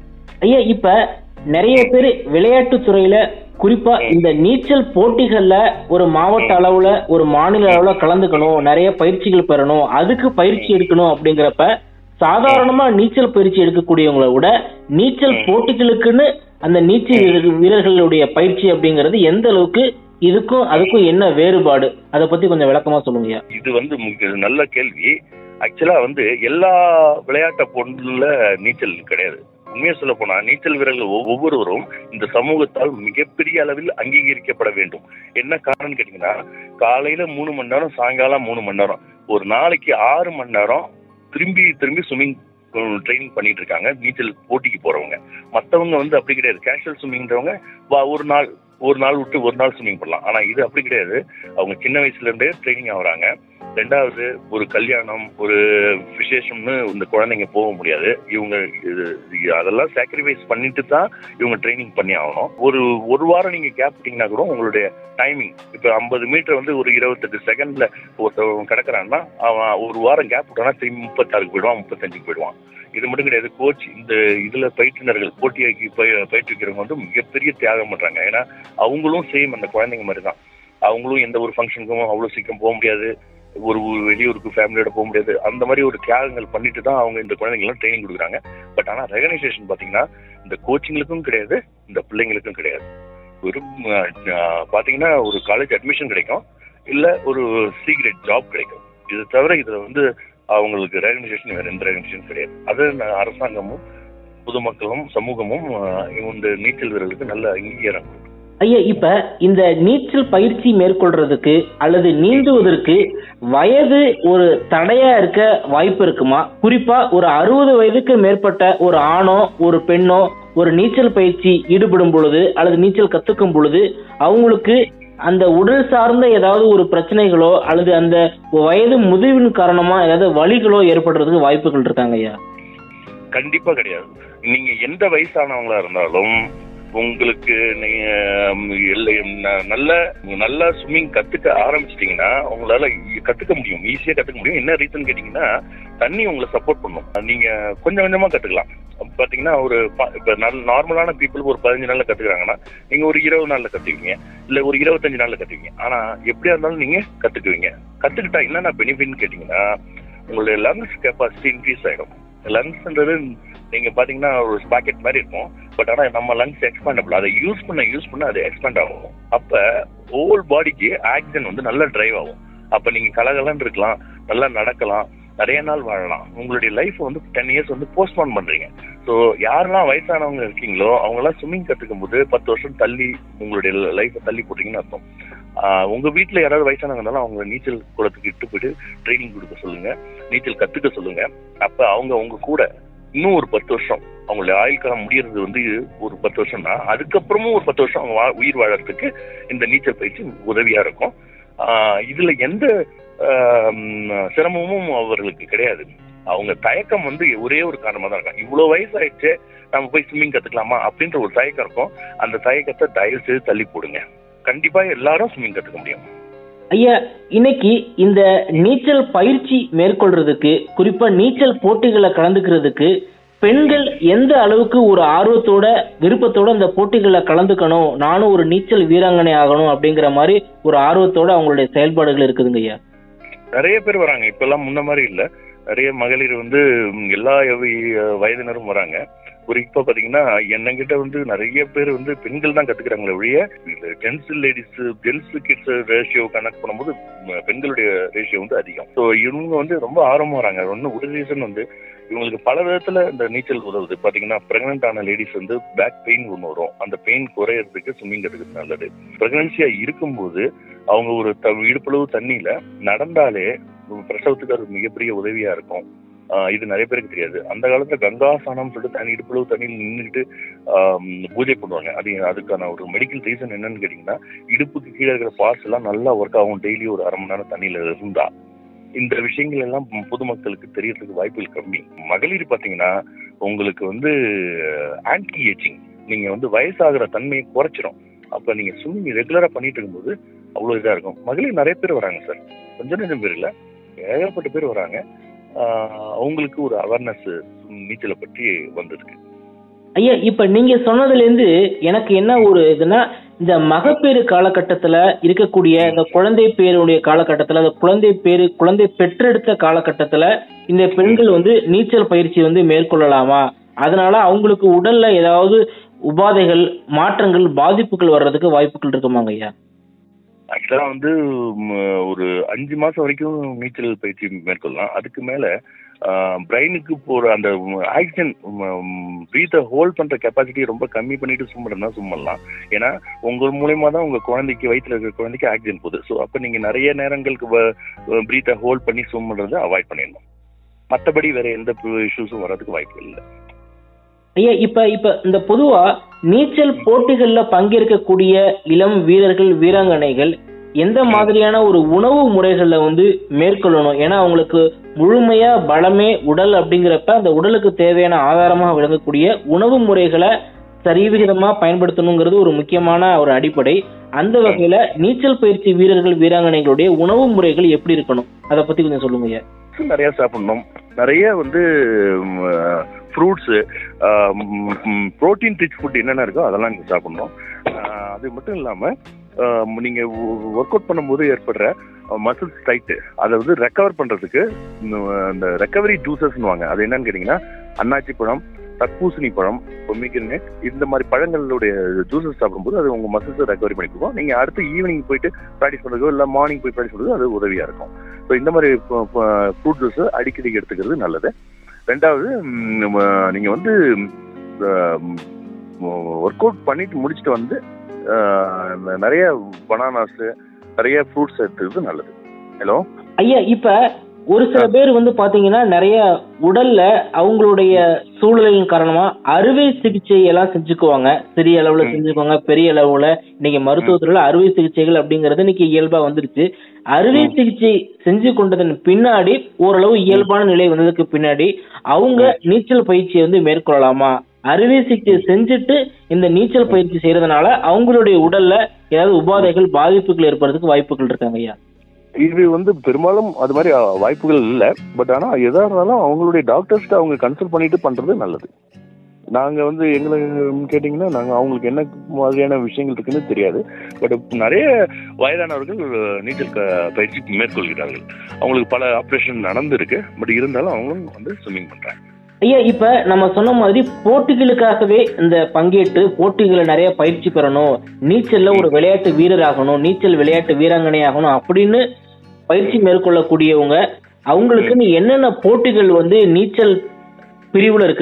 Speaker 2: ஐயா இப்ப நிறைய பேர் விளையாட்டு துறையில குறிப்பா இந்த நீச்சல் போட்டிகள்ல ஒரு மாவட்ட அளவுல ஒரு மாநில அளவுல கலந்துக்கணும் நிறைய பயிற்சிகள் பெறணும் அதுக்கு பயிற்சி எடுக்கணும் அப்படிங்கிறப்ப சாதாரணமா நீச்சல் பயிற்சி எடுக்கக்கூடியவங்களை விட நீச்சல் போட்டிகளுக்குன்னு அந்த நீச்சல் வீரர்கள்- வீரர்களுடைய பயிற்சி அப்படிங்கிறது எந்த அளவுக்கு இதுக்கும் அதுக்கும் என்ன வேறுபாடு அதை பத்தி கொஞ்சம் விளக்கமா சொல்லுங்க ஐயா
Speaker 4: இது வந்து முக்கிய- நல்ல கேள்வி ஆக்சுவலா வந்து எல்லா விளையாட்ட பொண்ணுல நீச்சல் கிடையாது உண்மையா சொல்ல போனா நீச்சல் வீரர்கள் ஒவ்- ஒவ்வொருவரும் இந்த சமூகத்தால் மிகப்பெரிய அளவில் அங்கீகரிக்கப்பட வேண்டும் என்ன காரணம் கேட்டீங்கன்னா காலையில மூணு மணி நேரம் சாயங்காலம் மூணு மணி நேரம் ஒரு நாளைக்கு ஆறு மணி நேரம் திரும்பி திரும்பி ஸ்விம்மிங் ட்ரைனிங் பண்ணிட்டு இருக்காங்க நீச்சல் போட்டிக்கு போறவங்க மத்தவங்க வந்து அப்படி கிடையாது கேஷுவல் ஸ்விம்மிங்ன்றவங்க வா ஒரு நாள் ஒரு நாள் விட்டு ஒரு நாள் ஸ்விம்மிங் பண்ணலாம் ஆனா இது அப்படி கிடையாது அவங்க சின்ன வயசுல இருந்தே ட்ரைனிங் ஆகுறாங்க ரெண்டாவது ஒரு கல்யாணம் ஒரு விசேஷம்னு இந்த குழந்தைங்க போக முடியாது இவங்க இது இது- அதெல்லாம் சாக்ரிஃபைஸ் பண்ணிட்டு தான் இவங்க ட்ரைனிங் பண்ணி ஆகணும் ஒரு ஒரு வாரம் நீங்க கேப் விட்டீங்கன்னா கூட உங்களுடைய டைமிங் இப்ப ஐம்பது மீட்டர் வந்து ஒரு இருபத்தெட்டு செகண்ட்ல ஒருத்தவன் கிடக்குறான்னா அவன் ஒரு வாரம் கேப் விட்டானா திரும்பி முப்பத்தாறுக்கு போயிடுவான் முப்பத்தஞ்சுக்கு போயிடுவான் இது மட்டும் கிடையாது கோச் இந்த இதுல பயிற்றுனர்கள் போட்டியாக்கி பய- பயிற்றுவிக்கிறவங்க வந்து மிகப்பெரிய தியாகம் பண்றாங்க ஏன்னா அவங்களும் சேம் அந்த குழந்தைங்க மாதிரி தான் அவங்களும் எந்த ஒரு ஃபங்க்ஷனுக்கும் அவ்வளவு சீக்கிரம் போக முடியாது ஒரு ஊ- வெளியூருக்கு ஃபேமிலியோட போக முடியாது அந்த மாதிரி ஒரு தியாகங்கள் பண்ணிட்டு தான் அவங்க இந்த குழந்தைங்களாம் ட்ரைனிங் கொடுக்குறாங்க பட் ஆனா ரெகனைசேஷன் பாத்தீங்கன்னா இந்த கோச்சிங்களுக்கும் கிடையாது இந்த பிள்ளைங்களுக்கும் கிடையாது வெறும் அஹ், அஹ், பாத்தீங்கன்னா ஒரு காலேஜ் அட்மிஷன் கிடைக்கும் இல்ல ஒரு சீக்ரெட் ஜாப் கிடைக்கும் இது தவிர இதுல வந்து அவங்களுக்கு ரெகனைசேஷன் வேற எந்த ரெகனைசேஷன் கிடையாது அது ந- அரசாங்கமும் பொதுமக்களும் சமூகமும் அஹ், இந்த நீச்சல் வீரர்களுக்கு நல்ல அங்கீகாரம் கொடுக்கும்.
Speaker 2: ஐயா இப்ப இந்த நீச்சல் பயிற்சி மேற்கொள்றதுக்கு அல்லது நீந்துவதற்கு வயது ஒரு தடையா இருக்க வாய்ப்பு இருக்குமா குறிப்பா ஒரு அறுபது வயதுக்கு மேற்பட்ட ஒரு ஆணோ ஒரு பெண்ணோ ஒரு நீச்சல் பயிற்சி ஈடுபடும் பொழுது அல்லது நீச்சல் கத்துக்கும் பொழுது அவங்களுக்கு அந்த உடல் சார்ந்த ஏதாவது ஒரு பிரச்சனைகளோ அல்லது அந்த வயது முதிர்வின் காரணமா ஏதாவது வலிகளோ ஏற்படுறதுக்கு வாய்ப்புகள் இருக்காங்க ஐயா
Speaker 4: கண்டிப்பா கிடையாது நீங்க எந்த வயசானவங்களா இருந்தாலும் உங்களுக்கு நீங்க ம், இல்ல- ந- நல்ல நல்லா ஸ்விம்மிங் கத்துக்க ஆரம்பிச்சிட்டீங்கன்னா உங்களால இ- கத்துக்க முடியும் ஈஸியா கத்துக்க முடியும் என்ன ரீசன் கேட்டீங்கன்னா தண்ணி உங்களை சப்போர்ட் பண்ணும் நீங்க கொஞ்சம் கொஞ்சமா கத்துக்கலாம் பாத்தீங்கன்னா ஒரு ப- இப்ப நார்மலான பீப்புளுக்கு ஒரு பதினஞ்சு நாள்ல கத்துக்கிறாங்கன்னா நீங்க ஒரு இருபது நாள்ல கத்துக்குவீங்க இல்ல ஒரு இருபத்தஞ்சு நாள்ல கத்துக்குவீங்க ஆனா எப்படியா இருந்தாலும் நீங்க கத்துக்குவீங்க கத்துக்கிட்டா என்னென்ன பெனிஃபிட்னு கேட்டீங்கன்னா உங்களுடைய லங்ஸ் கெப்பாசிட்டி இன்க்ரீஸ் ஆயிடும் லங்ஸ்ன்றது நீங்க பாத்தீங்கன்னா ஒரு பாக்கெட் மாதிரி இருக்கும் பட் ஆனா நம்ம லங்ஸ் எக்ஸ்பேண்டபிள் அதை யூஸ் பண்ண யூஸ் பண்ண அது எக்ஸ்பேண்ட் ஆகும் அப்ப ஹோல் பாடிக்கு ஆக்சிஜன் வந்து நல்லா டிரைவ் ஆகும் அப்ப நீங்க கலகலன்னு இருக்கலாம் நல்லா நடக்கலாம் நிறைய நாள் வாழலாம் உங்களுடைய லைஃப் வந்து டென் இயர்ஸ் வந்து போஸ்ட்போன் பண்றீங்க ஸோ யாரெல்லாம் வயசானவங்க இருக்கீங்களோ அவங்கெல்லாம் ஸ்விம்மிங் கத்துக்கும் போது பத்து வருஷம் தள்ளி உங்களுடைய லைஃப்பை தள்ளி போட்டீங்கன்னு அர்த்தம் ஆஹ் உங்க வீட்ல யாராவது வயசானவங்க இருந்தாலும் அவங்க நீச்சல் குளத்துக்கு இட்டு போயிட்டு ட்ரைனிங் கொடுக்க சொல்லுங்க நீச்சல் கத்துக்க சொல்லுங்க அப்ப அவங்க உங்க கூட இன்னும் ஒரு பத்து வருஷம் அவங்களுடைய ஆயுள் காலம் முடியறது வந்து ஒரு பத்து வருஷம்னா அதுக்கப்புறமும் ஒரு பத்து வருஷம் அவங்க வா- உயிர் வாழறதுக்கு இந்த நீச்சல் பயிற்சி உதவியா இருக்கும் ஆஹ் இதுல எந்த ஆஹ் சிரமமும் அவர்களுக்கு கிடையாது அவங்க தயக்கம் வந்து ஒரே ஒரு காரணமா தான் இருக்கும் இவ்வளவு வயசு ஆயிடுச்சு நம்ம போய் ஸ்விம்மிங் கத்துக்கலாமா அப்படின்ற ஒரு தயக்கம் இருக்கும் அந்த தயக்கத்தை தயவு செய்து தள்ளி போடுங்க கண்டிப்பா எல்லாரும் ஸ்விம்மிங் கத்துக்க முடியும்
Speaker 2: ஐயா இன்னைக்கு இந்த நீச்சல் பயிற்சி மேற்கொள்றதுக்கு குறிப்பா நீச்சல் போட்டிகளை கலந்துக்கிறதுக்கு பெண்கள் எந்த அளவுக்கு ஒரு ஆர்வத்தோட விருப்பத்தோட இந்த போட்டிகளில் கலந்துக்கணும் நானும் ஒரு நீச்சல் வீராங்கனை ஆகணும் அப்படிங்கிற மாதிரி ஒரு ஆர்வத்தோட அவங்களுடைய செயல்பாடுகள் இருக்குதுங்க ஐயா
Speaker 4: நிறைய பேர் வராங்க இப்பெல்லாம் முன்ன மாதிரி இல்ல நிறைய மகளிர் வந்து ம், எல்லா வய- வயதினரும் வராங்க குறிப்பா பாத்தீங்கன்னா என்னங்கிட்ட வந்து நிறைய பேர் வந்து பெண்கள் தான் கத்துக்கிறாங்களே ஒழிய gents ladies gents kids ratio கணக்கு பண்ணும்போது ம், பெண்களுடைய ரேஷியோ வந்து அதிகம் ஸோ இவங்க வந்து ரொம்ப ஆர்வமா வராங்க ஒன்று ஒரு ரீசன் வந்து இவங்களுக்கு பல விதத்துல இந்த நீச்சல் உதவுது பாத்தீங்கன்னா பிரெக்னென்ட் ஆன லேடிஸ் வந்து பேக் பெயின் ஒன்று வரும் அந்த பெயின் குறையறதுக்கு ஸ்விம்மிங் கத்துக்கிறது நல்லது பிரெக்னன்சியா இருக்கும்போது அவங்க ஒரு த இடுப்பளவு தண்ணியில நடந்தாலே பிரசவத்துக்கு அது மிகப்பெரிய உதவியா இருக்கும் ஆஹ் இது நிறைய பேருக்கு தெரியாது அந்த காலத்துல கங்காசானம் சொல்லிட்டு தனி இடுப்பளவு தண்ணியில் நின்றுட்டு பூஜை பண்ணுவாங்க அது அதுக்கான ஒரு மெடிக்கல் ரீசன் என்னன்னு கேட்டீங்கன்னா இடுப்புக்கு கீழே இருக்கிற பார்ட்ஸ் எல்லாம் நல்லா ஒர்க் ஆகும் டெய்லி ஒரு அரை மணி நேரம் தண்ணியில இருந்தா இந்த விஷயங்கள் எல்லாம் பொதுமக்களுக்கு தெரியறதுக்கு வாய்ப்புகள் கம்மி மகளிர் பாத்தீங்கன்னா உங்களுக்கு வந்து ஆன்டி ஏஜிங் நீங்க வந்து வயசாகிற தன்மையை குறைச்சிரும் அப்ப நீங்க ஸ்விம்மிங் ரெகுலரா பண்ணிட்டு இருக்கும்போது அவ்வளவு இதா இருக்கும் மகளிர் நிறைய பேர் வராங்க சார் கொஞ்சம் நெஞ்சம் பேர் இல்ல ஏகப்பட்ட பேர் வராங்க ஆஹ் அவங்களுக்கு ஒரு அவேர்னஸ் நீச்சலை பற்றி வந்திருக்கு
Speaker 2: ஐயா இப்ப நீங்க சொன்னதுல இருந்து எனக்கு என்ன ஒரு இதுன்னா இந்த மகப்பேறு காலகட்டத்துல இருக்கக்கூடிய இந்த குழந்தை பேருடைய காலகட்டத்துல அந்த குழந்தை பேரு குழந்தை பெற்றெடுத்த காலகட்டத்துல இந்த பெண்கள் வந்து நீச்சல் பயிற்சி வந்து மேற்கொள்ளலாமா அதனால அவங்களுக்கு உடல்ல ஏதாவது உபாதைகள் மாற்றங்கள் பாதிப்புகள் வர்றதுக்கு வாய்ப்புகள் இருக்குமாங்க ஐயா
Speaker 4: ஆக்சுவலா வந்து ம், ஒரு அஞ்சு மாசம் வரைக்கும் நீச்சல் பயிற்சி மேற்கொள்ளலாம் அதுக்கு மேல பிரெயினுக்கு போற அந்த ஆக்சிஜன் பிரீத்தை ஹோல்ட் பண்ற கெப்பாசிட்டி ரொம்ப கம்மி பண்ணிட்டு சும்மறதுனா சும்மலாம் ஏன்னா உங்க மூலியமா தான் உங்க குழந்தைக்கு வயித்துல இருக்கிற குழந்தைக்கு ஆக்சிஜன் போகுது ஸோ அப்ப நீங்க நிறைய நேரங்களுக்கு பிரீத்தை ஹோல்ட் பண்ணி சும்மறதை அவாய்ட் பண்ணிடணும் மற்றபடி வேற எந்த இஷ்யூஸும் வர்றதுக்கு வாய்ப்பு இல்லை
Speaker 2: ஐயா இப்ப இப்ப இந்த பொதுவா நீச்சல் போட்டிகள்ல பங்கேற்கக்கூடிய இளம் வீரர்கள் வீராங்கனைகள் எந்த மாதிரியான ஒரு உணவு முறைகள்ல வந்து மேற்கொள்ளணும் ஏன்னா அவங்களுக்கு முழுமையா பலமே உடல் அப்படிங்கிறப்ப அந்த உடலுக்கு தேவையான ஆதாரமா விளங்கக்கூடிய உணவு முறைகளை சரிவிகிதமா பயன்படுத்தணுங்கிறது ஒரு முக்கியமான ஒரு அடிப்படை அந்த வகையில நீச்சல் பயிற்சி வீரர்கள் வீராங்கனைகளுடைய உணவு முறைகள் எப்படி இருக்கணும் அதை பத்தி கொஞ்சம் சொல்லுங்க ஐயா
Speaker 4: நிறைய சாப்பிடணும் நிறைய வந்து ஃப்ரூட்ஸு ப்ரோட்டீன் ரிச் ஃபுட் என்னென்ன இருக்கோ அதெல்லாம் நீங்கள் சாப்பிடணும் ஆஹ் அது மட்டும் இல்லாமல் நீங்கள் ஒர்க் அவுட் பண்ணும்போது ஏற்படுற மசில்ஸ் டைட்டு அதை வந்து ரெக்கவர் பண்ணுறதுக்கு அந்த ரெக்கவரி ஜூசஸ்னுவாங்க அது என்னன்னு கேட்டிங்கன்னா அன்னாச்சி பழம் தர்பூசணி பழம் பொமிக்ரனேட் இந்த மாதிரி பழங்களுடைய ஜூசஸ் சாப்பிடும்போது அது உங்கள் மசில்ஸை ரெக்கவரி பண்ணி கொடுக்கும் நீங்கள் அடுத்து ஈவினிங் போயிட்டு ப்ராக்டிஸ் பண்ணுறதோ இல்லை மார்னிங் போய் ப்ராக்டிஸ் பண்ணுறதோ அது உதவியாக இருக்கும் ஸோ இந்த மாதிரி ஃப்ரூட் ஜூஸ் அடிக்கடி எடுத்துக்கிறது நல்லது ரெண்டாவது ம், நம்ம நீங்கள் வந்து ஒர்க் அவுட் பண்ணிட்டு முடிச்சுட்டு வந்து அஹ், நிறைய பனானாஸ் நிறைய ஃப்ரூட்ஸ் எடுத்துக்கிறது நல்லது ஹலோ
Speaker 2: ஐயா இப்ப ஒரு சில பேர் வந்து பாத்தீங்கன்னா நிறைய உடல்ல அவங்களுடைய சூழலின் காரணமா அறுவை சிகிச்சை எல்லாம் செஞ்சுக்குவாங்க சிறிய அளவுல
Speaker 4: ம்.
Speaker 2: செஞ்சுக்குவாங்க பெரிய அளவுல இன்னைக்கு மருத்துவத்துறையில அறுவை சிகிச்சைகள் அப்படிங்கறது இன்னைக்கு இயல்பா வந்துருச்சு அறுவை
Speaker 4: ம்.
Speaker 2: சிகிச்சை செஞ்சு கொண்டதன் பின்னாடி ஓரளவு இயல்பான நிலை வந்ததுக்கு பின்னாடி அவங்க நீச்சல் பயிற்சியை வந்து மேற்கொள்ளலாமா அறுவை சிகிச்சை செஞ்சுட்டு இந்த நீச்சல் பயிற்சி செய்யறதுனால அவங்களுடைய உடல்ல ஏதாவது உபாதைகள் பாதிப்புகள் ஏற்படுறதுக்கு வாய்ப்புகள் இருக்காங்க ஐயா
Speaker 4: இது வந்து பெரும்பாலும் அது மாதிரி அஹ், வாய்ப்புகள் இல்லை பட் ஆனால் எதா இருந்தாலும் அவங்களுடைய டாக்டர்ஸ்ட்டு அவங்க கன்சல்ட் பண்ணிட்டு பண்ணுறது நல்லது நாங்கள் வந்து எங்களை கேட்டிங்கன்னா நாங்கள் அவங்களுக்கு என்ன மாதிரியான விஷயங்கள் இருக்குன்னு தெரியாது பட் நிறைய வயதானவர்கள் நீச்சல் க பயிற்சி மேற்கொள்கிறார்கள் அவங்களுக்கு பல ஆப்ரேஷன் நடந்திருக்கு பட் இருந்தாலும் அவங்களும் வந்து ஸ்விம்மிங் பண்ணுறாங்க
Speaker 2: ஐயா இப்ப நம்ம சொன்ன மாதிரி போட்டிகளுக்காகவே இந்த பங்கேற்று போட்டிகளை நிறைய பயிற்சி பெறணும் நீச்சல்ல ஒரு விளையாட்டு வீரர் ஆகணும் நீச்சல் விளையாட்டு வீராங்கனை ஆகணும் அப்படின்னு பயிற்சி மேற்கொள்ளக்கூடியவங்க அவங்களுக்குன்னு என்னென்ன போட்டிகள் வந்து நீச்சல் பிரிவுல இருக்குது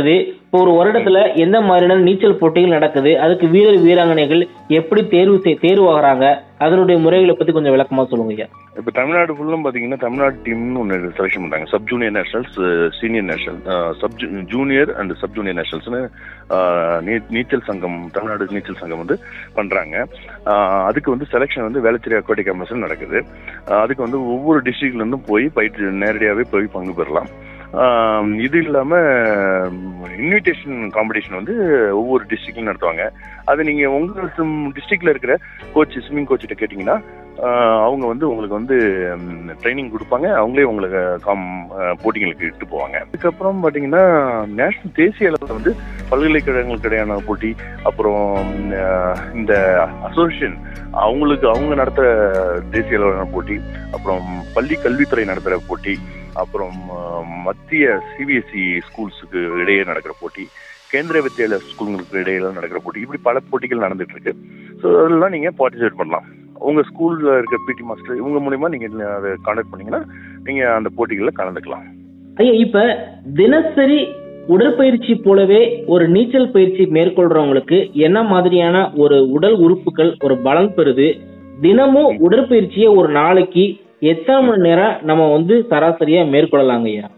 Speaker 2: இப்போ ஒரு வருடத்துல எந்த மாதிரியான நீச்சல் போட்டிகள் நடக்குது அதுக்கு வீரர் வீராங்கனைகள் எப்படி தேர்வு செய் தேர்வாகிறாங்க அதனுடைய முறைகளை பத்தி கொஞ்சம் விளக்கமா சொல்லுங்க ஐயா
Speaker 4: இப்போ தமிழ்நாடு ஃபுல்லும் பார்த்தீங்கன்னா தமிழ்நாடு டீம்னு ஒன்று செலெக்ஷன் பண்ணுறாங்க sub junior nationals senior national sub junior and sub junior நேஷனல்ஸ்னு நீச்சல் சங்கம் தமிழ்நாடு நீச்சல் சங்கம் வந்து பண்ணுறாங்க அதுக்கு வந்து செலெக்ஷன் வந்து வேளச்சேரி அக்வாட்டிக் கமிஷன் நடக்குது ஆஹ் அதுக்கு வந்து ஒவ்வொரு டிஸ்ட்ரிக்ட்லேருந்தும் போய் பயிற்சி நேரடியாகவே போய் பங்கு பெறலாம் ஆஹ் இது இல்லாமல் இன்விடேஷன் காம்படிஷன் வந்து ஒவ்வொரு டிஸ்ட்ரிக்ட்லையும் நடத்துவாங்க அது நீங்கள் உங்கள் டிஸ்ட்ரிக்டில் இருக்கிற கோச் ஸ்விம்மிங் கோச்சிட்ட கேட்டிங்கன்னா ஆஹ் அவங்க வந்து உங்களுக்கு வந்து ட்ரைனிங் கொடுப்பாங்க அவங்களே உங்களுக்கு காம் ஆஹ் போட்டிகளுக்கு இட்டு போவாங்க அதுக்கப்புறம் பார்த்தீங்கன்னா நேஷனல் தேசிய அளவில் வந்து பல்கலைக்கழகங்களுக்கு இடையான போட்டி அப்புறம் ஆஹ் இந்த அசோசியேஷன் அவங்களுக்கு அவங்க நடத்துகிற தேசிய அளவிலான போட்டி அப்புறம் பள்ளி கல்வித்துறை நடத்துகிற போட்டி அப்புறம் ஆஹ் மத்திய சிபிஎஸ்இ ஸ்கூல்ஸுக்கு இடையே நடக்கிற போட்டி கேந்திர வித்யாலயா ஸ்கூல்களுக்கு இடையில நடக்கிற போட்டி இப்படி பல போட்டிகள் நடந்துட்டு இருக்கு ஸோ அதெல்லாம் நீங்க பார்ட்டிசிபேட் பண்ணலாம் உங்க ஸ்கூல்ல இருக்க பிடி மாஸ்டர் இவங்க மூலியமா நீங்க அதை கான்டாக்ட் பண்ணீங்கன்னா நீங்க அந்த போட்டிகளில் கலந்துக்கலாம்
Speaker 2: ஐயா இப்ப தினசரி உடற்பயிற்சி போலவே ஒரு நீச்சல் பயிற்சி மேற்கொள்றவங்களுக்கு என்ன மாதிரியான ஒரு உடல் உறுப்புகள் ஒரு பலம் பெறுது தினமும் உடற்பயிற்சியை ஒரு நாளைக்கு எத்தனை மணி நேரம் நம்ம வந்து சராசரியா மேற்கொள்ளலாங்க ஐயா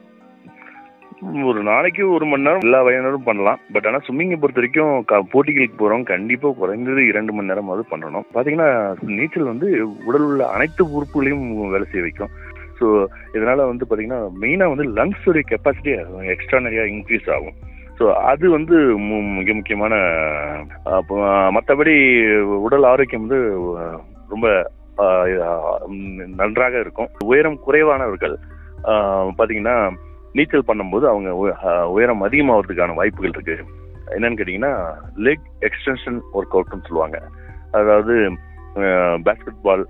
Speaker 4: ஒரு நாளைக்கு ஒரு மணி நேரம் எல்லா வயதினரும் பண்ணலாம் பட் ஆனால் ஸ்விம்மிங்கை பொறுத்த வரைக்கும் க- போட்டிகளுக்கு போகிறோம் கண்டிப்பாக குறைந்தது இரண்டு மணி நேரமாவது பண்ணணும் பார்த்தீங்கன்னா நீச்சல் வந்து உடல் உள்ள அனைத்து உறுப்புகளையும் வேலை செய்ய வைக்கும் ஸோ இதனால வந்து பார்த்தீங்கன்னா மெயினாக வந்து லங்ஸுடைய கெப்பாசிட்டி எக்ஸ்ட்ரா நிறையா இன்க்ரீஸ் ஆகும் ஸோ அது வந்து மு- மிக முக்கியமான அப்போ மற்றபடி உடல் ஆரோக்கியம் வந்து அஹ், ரொம்ப அஹ், ம், நன்றாக இருக்கும் உயரம் குறைவானவர்கள் அஹ், பார்த்தீங்கன்னா நீச்சல் பண்ணும்போது அவங்க உ- அஹ், உயரம் அதிகமாகிறதுக்கான வாய்ப்புகள் இருக்கு என்னன்னு கேட்டிங்கன்னா லெக் எக்ஸ்டென்ஷன் ஒர்க் அவுட்னு சொல்லுவாங்க அதாவது பேஸ்கெட் பால்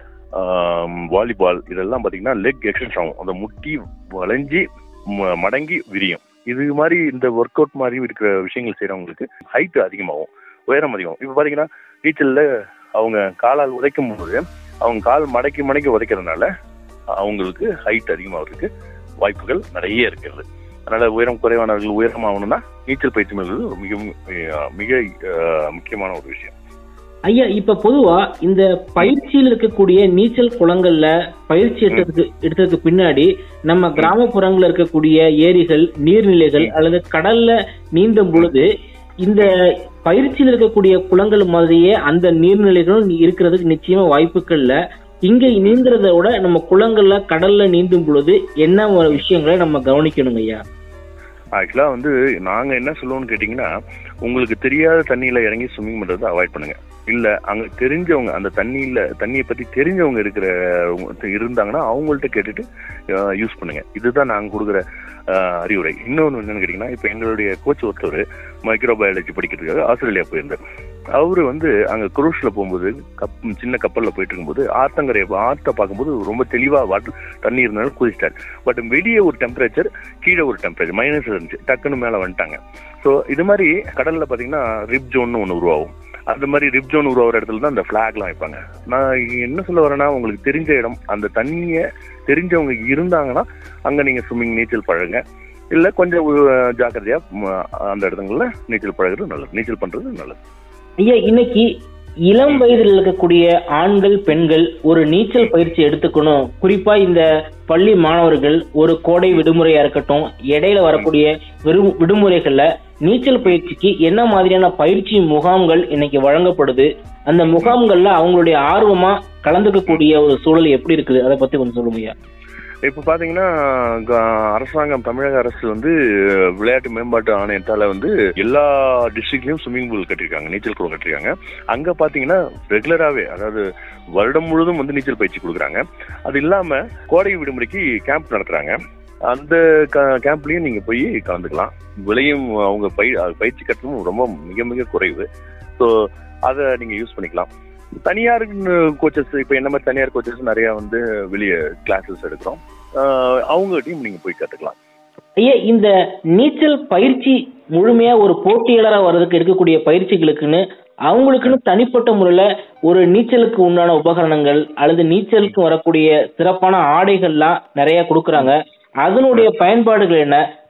Speaker 4: வாலிபால் இதெல்லாம் பார்த்தீங்கன்னா லெக் எக்ஸ்டென்ஷன் ஆகும் அந்த முட்டி வளைஞ்சி ம- மடங்கி விரியும் இது மாதிரி இந்த ஒர்க் அவுட் மாதிரி இருக்கிற விஷயங்கள் செய்கிறவங்களுக்கு ஹைட் அதிகமாகும் உயரம் அதிகம் இப்போ பார்த்தீங்கன்னா நீச்சலில் அவங்க காலால் உதைக்கும் போது அவங்க கால் மடக்கி மடக்கி உதைக்கிறதுனால அவங்களுக்கு ஹைட் அதிகமாகிறதுக்கு வாய்ப்புகள் நிறைய இருக்கிறது அதனால உயரம் குறைவானவர்கள் உயரம் ஆகணும்னா நீச்சல் பயிற்சி மேற்கொள்வது மிக அஹ், மிக அஹ், முக்கியமான ஒரு விஷயம்
Speaker 2: ஐயா இப்ப பொதுவா இந்த பயிற்சியில் இருக்கக்கூடிய நீச்சல் குளங்கள்ல பயிற்சி எடுத்ததுக்கு எடுத்ததுக்கு பின்னாடி நம்ம கிராமப்புறங்கள்ல இருக்கக்கூடிய ஏரிகள் நீர்நிலைகள் அல்லது கடல்ல நீந்தும் பொழுது இந்த பயிற்சியில் இருக்கக்கூடிய குளங்கள் மாதிரியே அந்த நீர்நிலைகளும் இருக்கிறதுக்கு நிச்சயமா வாய்ப்புகள் இல்ல இங்க நீந்துறத விட நம்ம குளங்கள்ல கடல்ல நீந்தும் பொழுது என்ன ஒரு விஷயங்களை நம்ம கவனிக்கணுங்க ஐயா
Speaker 4: ஆக்சுவலாக வந்து நாங்கள் என்ன சொல்லுவோம்னு கேட்டிங்கன்னா உங்களுக்கு தெரியாத தண்ணியில் இறங்கி ஸ்விம்மிங் பண்ணுறதை அவாய்ட் பண்ணுங்க இல்லை அங்கே தெரிஞ்சவங்க அந்த தண்ணியில் தண்ணியை பற்றி தெரிஞ்சவங்க இருக்கிற இருந்தாங்கன்னா அவங்கள்ட்ட கேட்டுட்டு யூஸ் பண்ணுங்க இதுதான் நாங்கள் கொடுக்குற அஹ், அறிவுரை இன்னொன்று என்னன்னு கேட்டிங்கன்னா இப்போ எங்களுடைய கோச் ஒருத்தர் மைக்ரோபயாலஜி படிக்கிறதுக்காக ஆஸ்திரேலியா போயிருந்தார் அவர் வந்து அங்கே குரூஸில் போகும்போது கப் சின்ன கப்பலில் போயிட்டு இருக்கும்போது ஆத்தங்கரையை ஆற்றை பார்க்கும்போது ரொம்ப தெளிவாக வாட்டர் தண்ணி இருந்தாலும் குதிச்சிட்டார் பட் வெளியே ஒரு டெம்பரேச்சர் கீழே ஒரு டெம்பரேச்சர் மைனஸ் இருந்துச்சு டக்குன்னு மேலே வந்துட்டாங்க ஸோ இது மாதிரி கடலில் பார்த்தீங்கன்னா ரிப் ஜோன்னு ஒன்று உருவாகும் அந்த மாதிரி ரிப் ஜோன் உருவாகிற இடத்துல தான் அந்த ஃப்ளாக்லாம் வைப்பாங்க நான் என்ன சொல்ல வரேன்னா உங்களுக்கு தெரிஞ்ச இடம் அந்த தண்ணியை தெரிஞ்சவங்க இருந்தாங்கன்னா அங்கே நீங்கள் ஸ்விம்மிங் நீச்சல் பழகுங்க இல்லை கொஞ்சம் அஹ், ஜாக்கிரதையா ம், அந்த இடத்துங்களில் நீச்சல் பழகுறது நல்லது நீச்சல் பண்ணுறது நல்லது
Speaker 2: ஐயா இன்னைக்கு இளம் வயதில் இருக்கக்கூடிய ஆண்கள் பெண்கள் ஒரு நீச்சல் பயிற்சி எடுத்துக்கணும் குறிப்பா இந்த பள்ளி மாணவர்கள் ஒரு கோடை விடுமுறையா இருக்கட்டும் இடையில வரக்கூடிய விடு- விடுமுறைகள்ல நீச்சல் பயிற்சிக்கு என்ன மாதிரியான பயிற்சி முகாம்கள் இன்னைக்கு வழங்கப்படுது அந்த முகாம்கள்ல அவங்களுடைய ஆர்வமா கலந்துக்கக்கூடிய ஒரு சூழல் எப்படி இருக்குது அதை பத்தி கொஞ்சம் சொல்லுங்க ஐயா
Speaker 4: இப்போ பார்த்தீங்கன்னா க- அரசாங்கம் தமிழக அரசு வந்து விளையாட்டு மேம்பாட்டு ஆணையத்தால வந்து எல்லா டிஸ்ட்ரிக்ட்லயும் ஸ்விம்மிங் பூல் கட்டியிருக்காங்க நீச்சல் குளம் கட்டியிருக்காங்க அங்க பார்த்தீங்கன்னா ரெகுலராகவே அதாவது வருடம் முழுதும் வந்து நீச்சல் பயிற்சி கொடுக்குறாங்க அது இல்லாம கோடை விடுமுறைக்கு கேம்ப் நடத்துறாங்க அந்த கேம்ப்லயும் நீங்க போய் கலந்துக்கலாம் விலையும் அவங்க பய பயிற்சி கட்டணமும் ரொம்ப மிக மிக குறைவு ஸோ அதை நீங்க யூஸ் பண்ணிக்கலாம் தனியார் கோச்சஸ் இப்போ என்ன மாதிரி தனியார் கோச்சஸ் நிறைய வந்து வெளியே கிளாஸஸ் எடுக்கிறோம் ஆஹ் அவங்ககிட்டயும் நீங்க போய் கத்துக்கலாம்
Speaker 2: ஐயா இந்த நீச்சல் பயிற்சி முழுமையா ஒரு போட்டியாளரா வர்றதுக்கு இருக்கக்கூடிய பயிற்சிகளுக்குன்னு அவங்களுக்குன்னு தனிப்பட்ட முறையில ஒரு நீச்சலுக்கு உண்டான உபகரணங்கள் அல்லது நீச்சலுக்கு வரக்கூடிய சிறப்பான ஆடைகள்லாம் நிறைய கொடுக்குறாங்க அதனுடைய பயன்பாடுகள் என்ன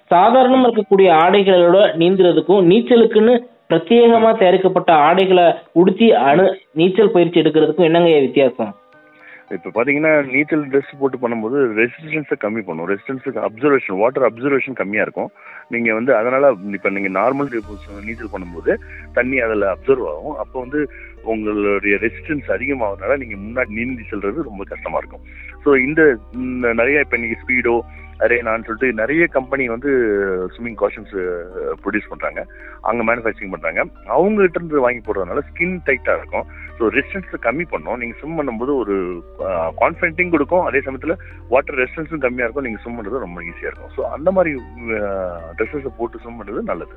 Speaker 2: சாதாரணமா இருக்கக்கூடிய ஆடைகளோட நீந்துறதுக்கும் நீச்சலுக்குன்னு பிரத்யேகமா தயாரிக்கப்பட்ட ஆடைகளை உடுத்தி அணு நீச்சல் பயிற்சி எடுக்கிறதுக்கும் என்னங்க வித்தியாசம்
Speaker 4: இப்போ பார்த்தீங்கன்னா நீச்சல் ட்ரெஸ் போட்டு பண்ணும்போது ரெசிஸ்டன்ஸை கம்மி பண்ணும் ரெசிஸ்டன்ஸுக்கு அப்சர்வேஷன் வாட்டர் அப்சர்வேஷன் கம்மியாக இருக்கும் நீங்கள் வந்து அதனால் இப்போ நீங்கள் நார்மல் நீச்சல் பண்ணும்போது தண்ணி அதில் அப்சர்வ் ஆகும் அப்போ வந்து உங்களுடைய ரெசிஸ்டன்ஸ் அதிகமாகறதுனால நீங்கள் முன்னாடி நீந்தி செல்றது ரொம்ப கஷ்டமாக இருக்கும் ஸோ இந்த இந்த நிறைய இப்போ நீங்கள் ஸ்பீடோ அரேனான்னு சொல்லிட்டு நிறைய கம்பெனி வந்து ஸ்விம்மிங் காஸ்டியூம்ஸ் ப்ரொடியூஸ் பண்ணுறாங்க அங்கே மேனுஃபேக்சரிங் பண்ணுறாங்க அவங்ககிட்ட இருந்து வாங்கி போடுறதுனால ஸ்கின் டைட்டாக இருக்கும் ஸோ ரெசிஸ்டன்ஸை கம்மி பண்ணும் நீங்கள் ஸ்விம் பண்ணும்போது ஒரு கான்ஃபிடென்ட்டிங் கொடுக்கும் அதே சமயத்தில் வாட்டர் ரெசிஸ்டன்ஸும் கம்மியாக இருக்கும் நீங்கள் ஸ்விம் பண்ணுறது ரொம்ப ஈஸியாக இருக்கும் ஸோ அந்த மாதிரி ட்ரெஸ்ஸஸை போட்டு ஸ்விம் பண்ணுறது நல்லது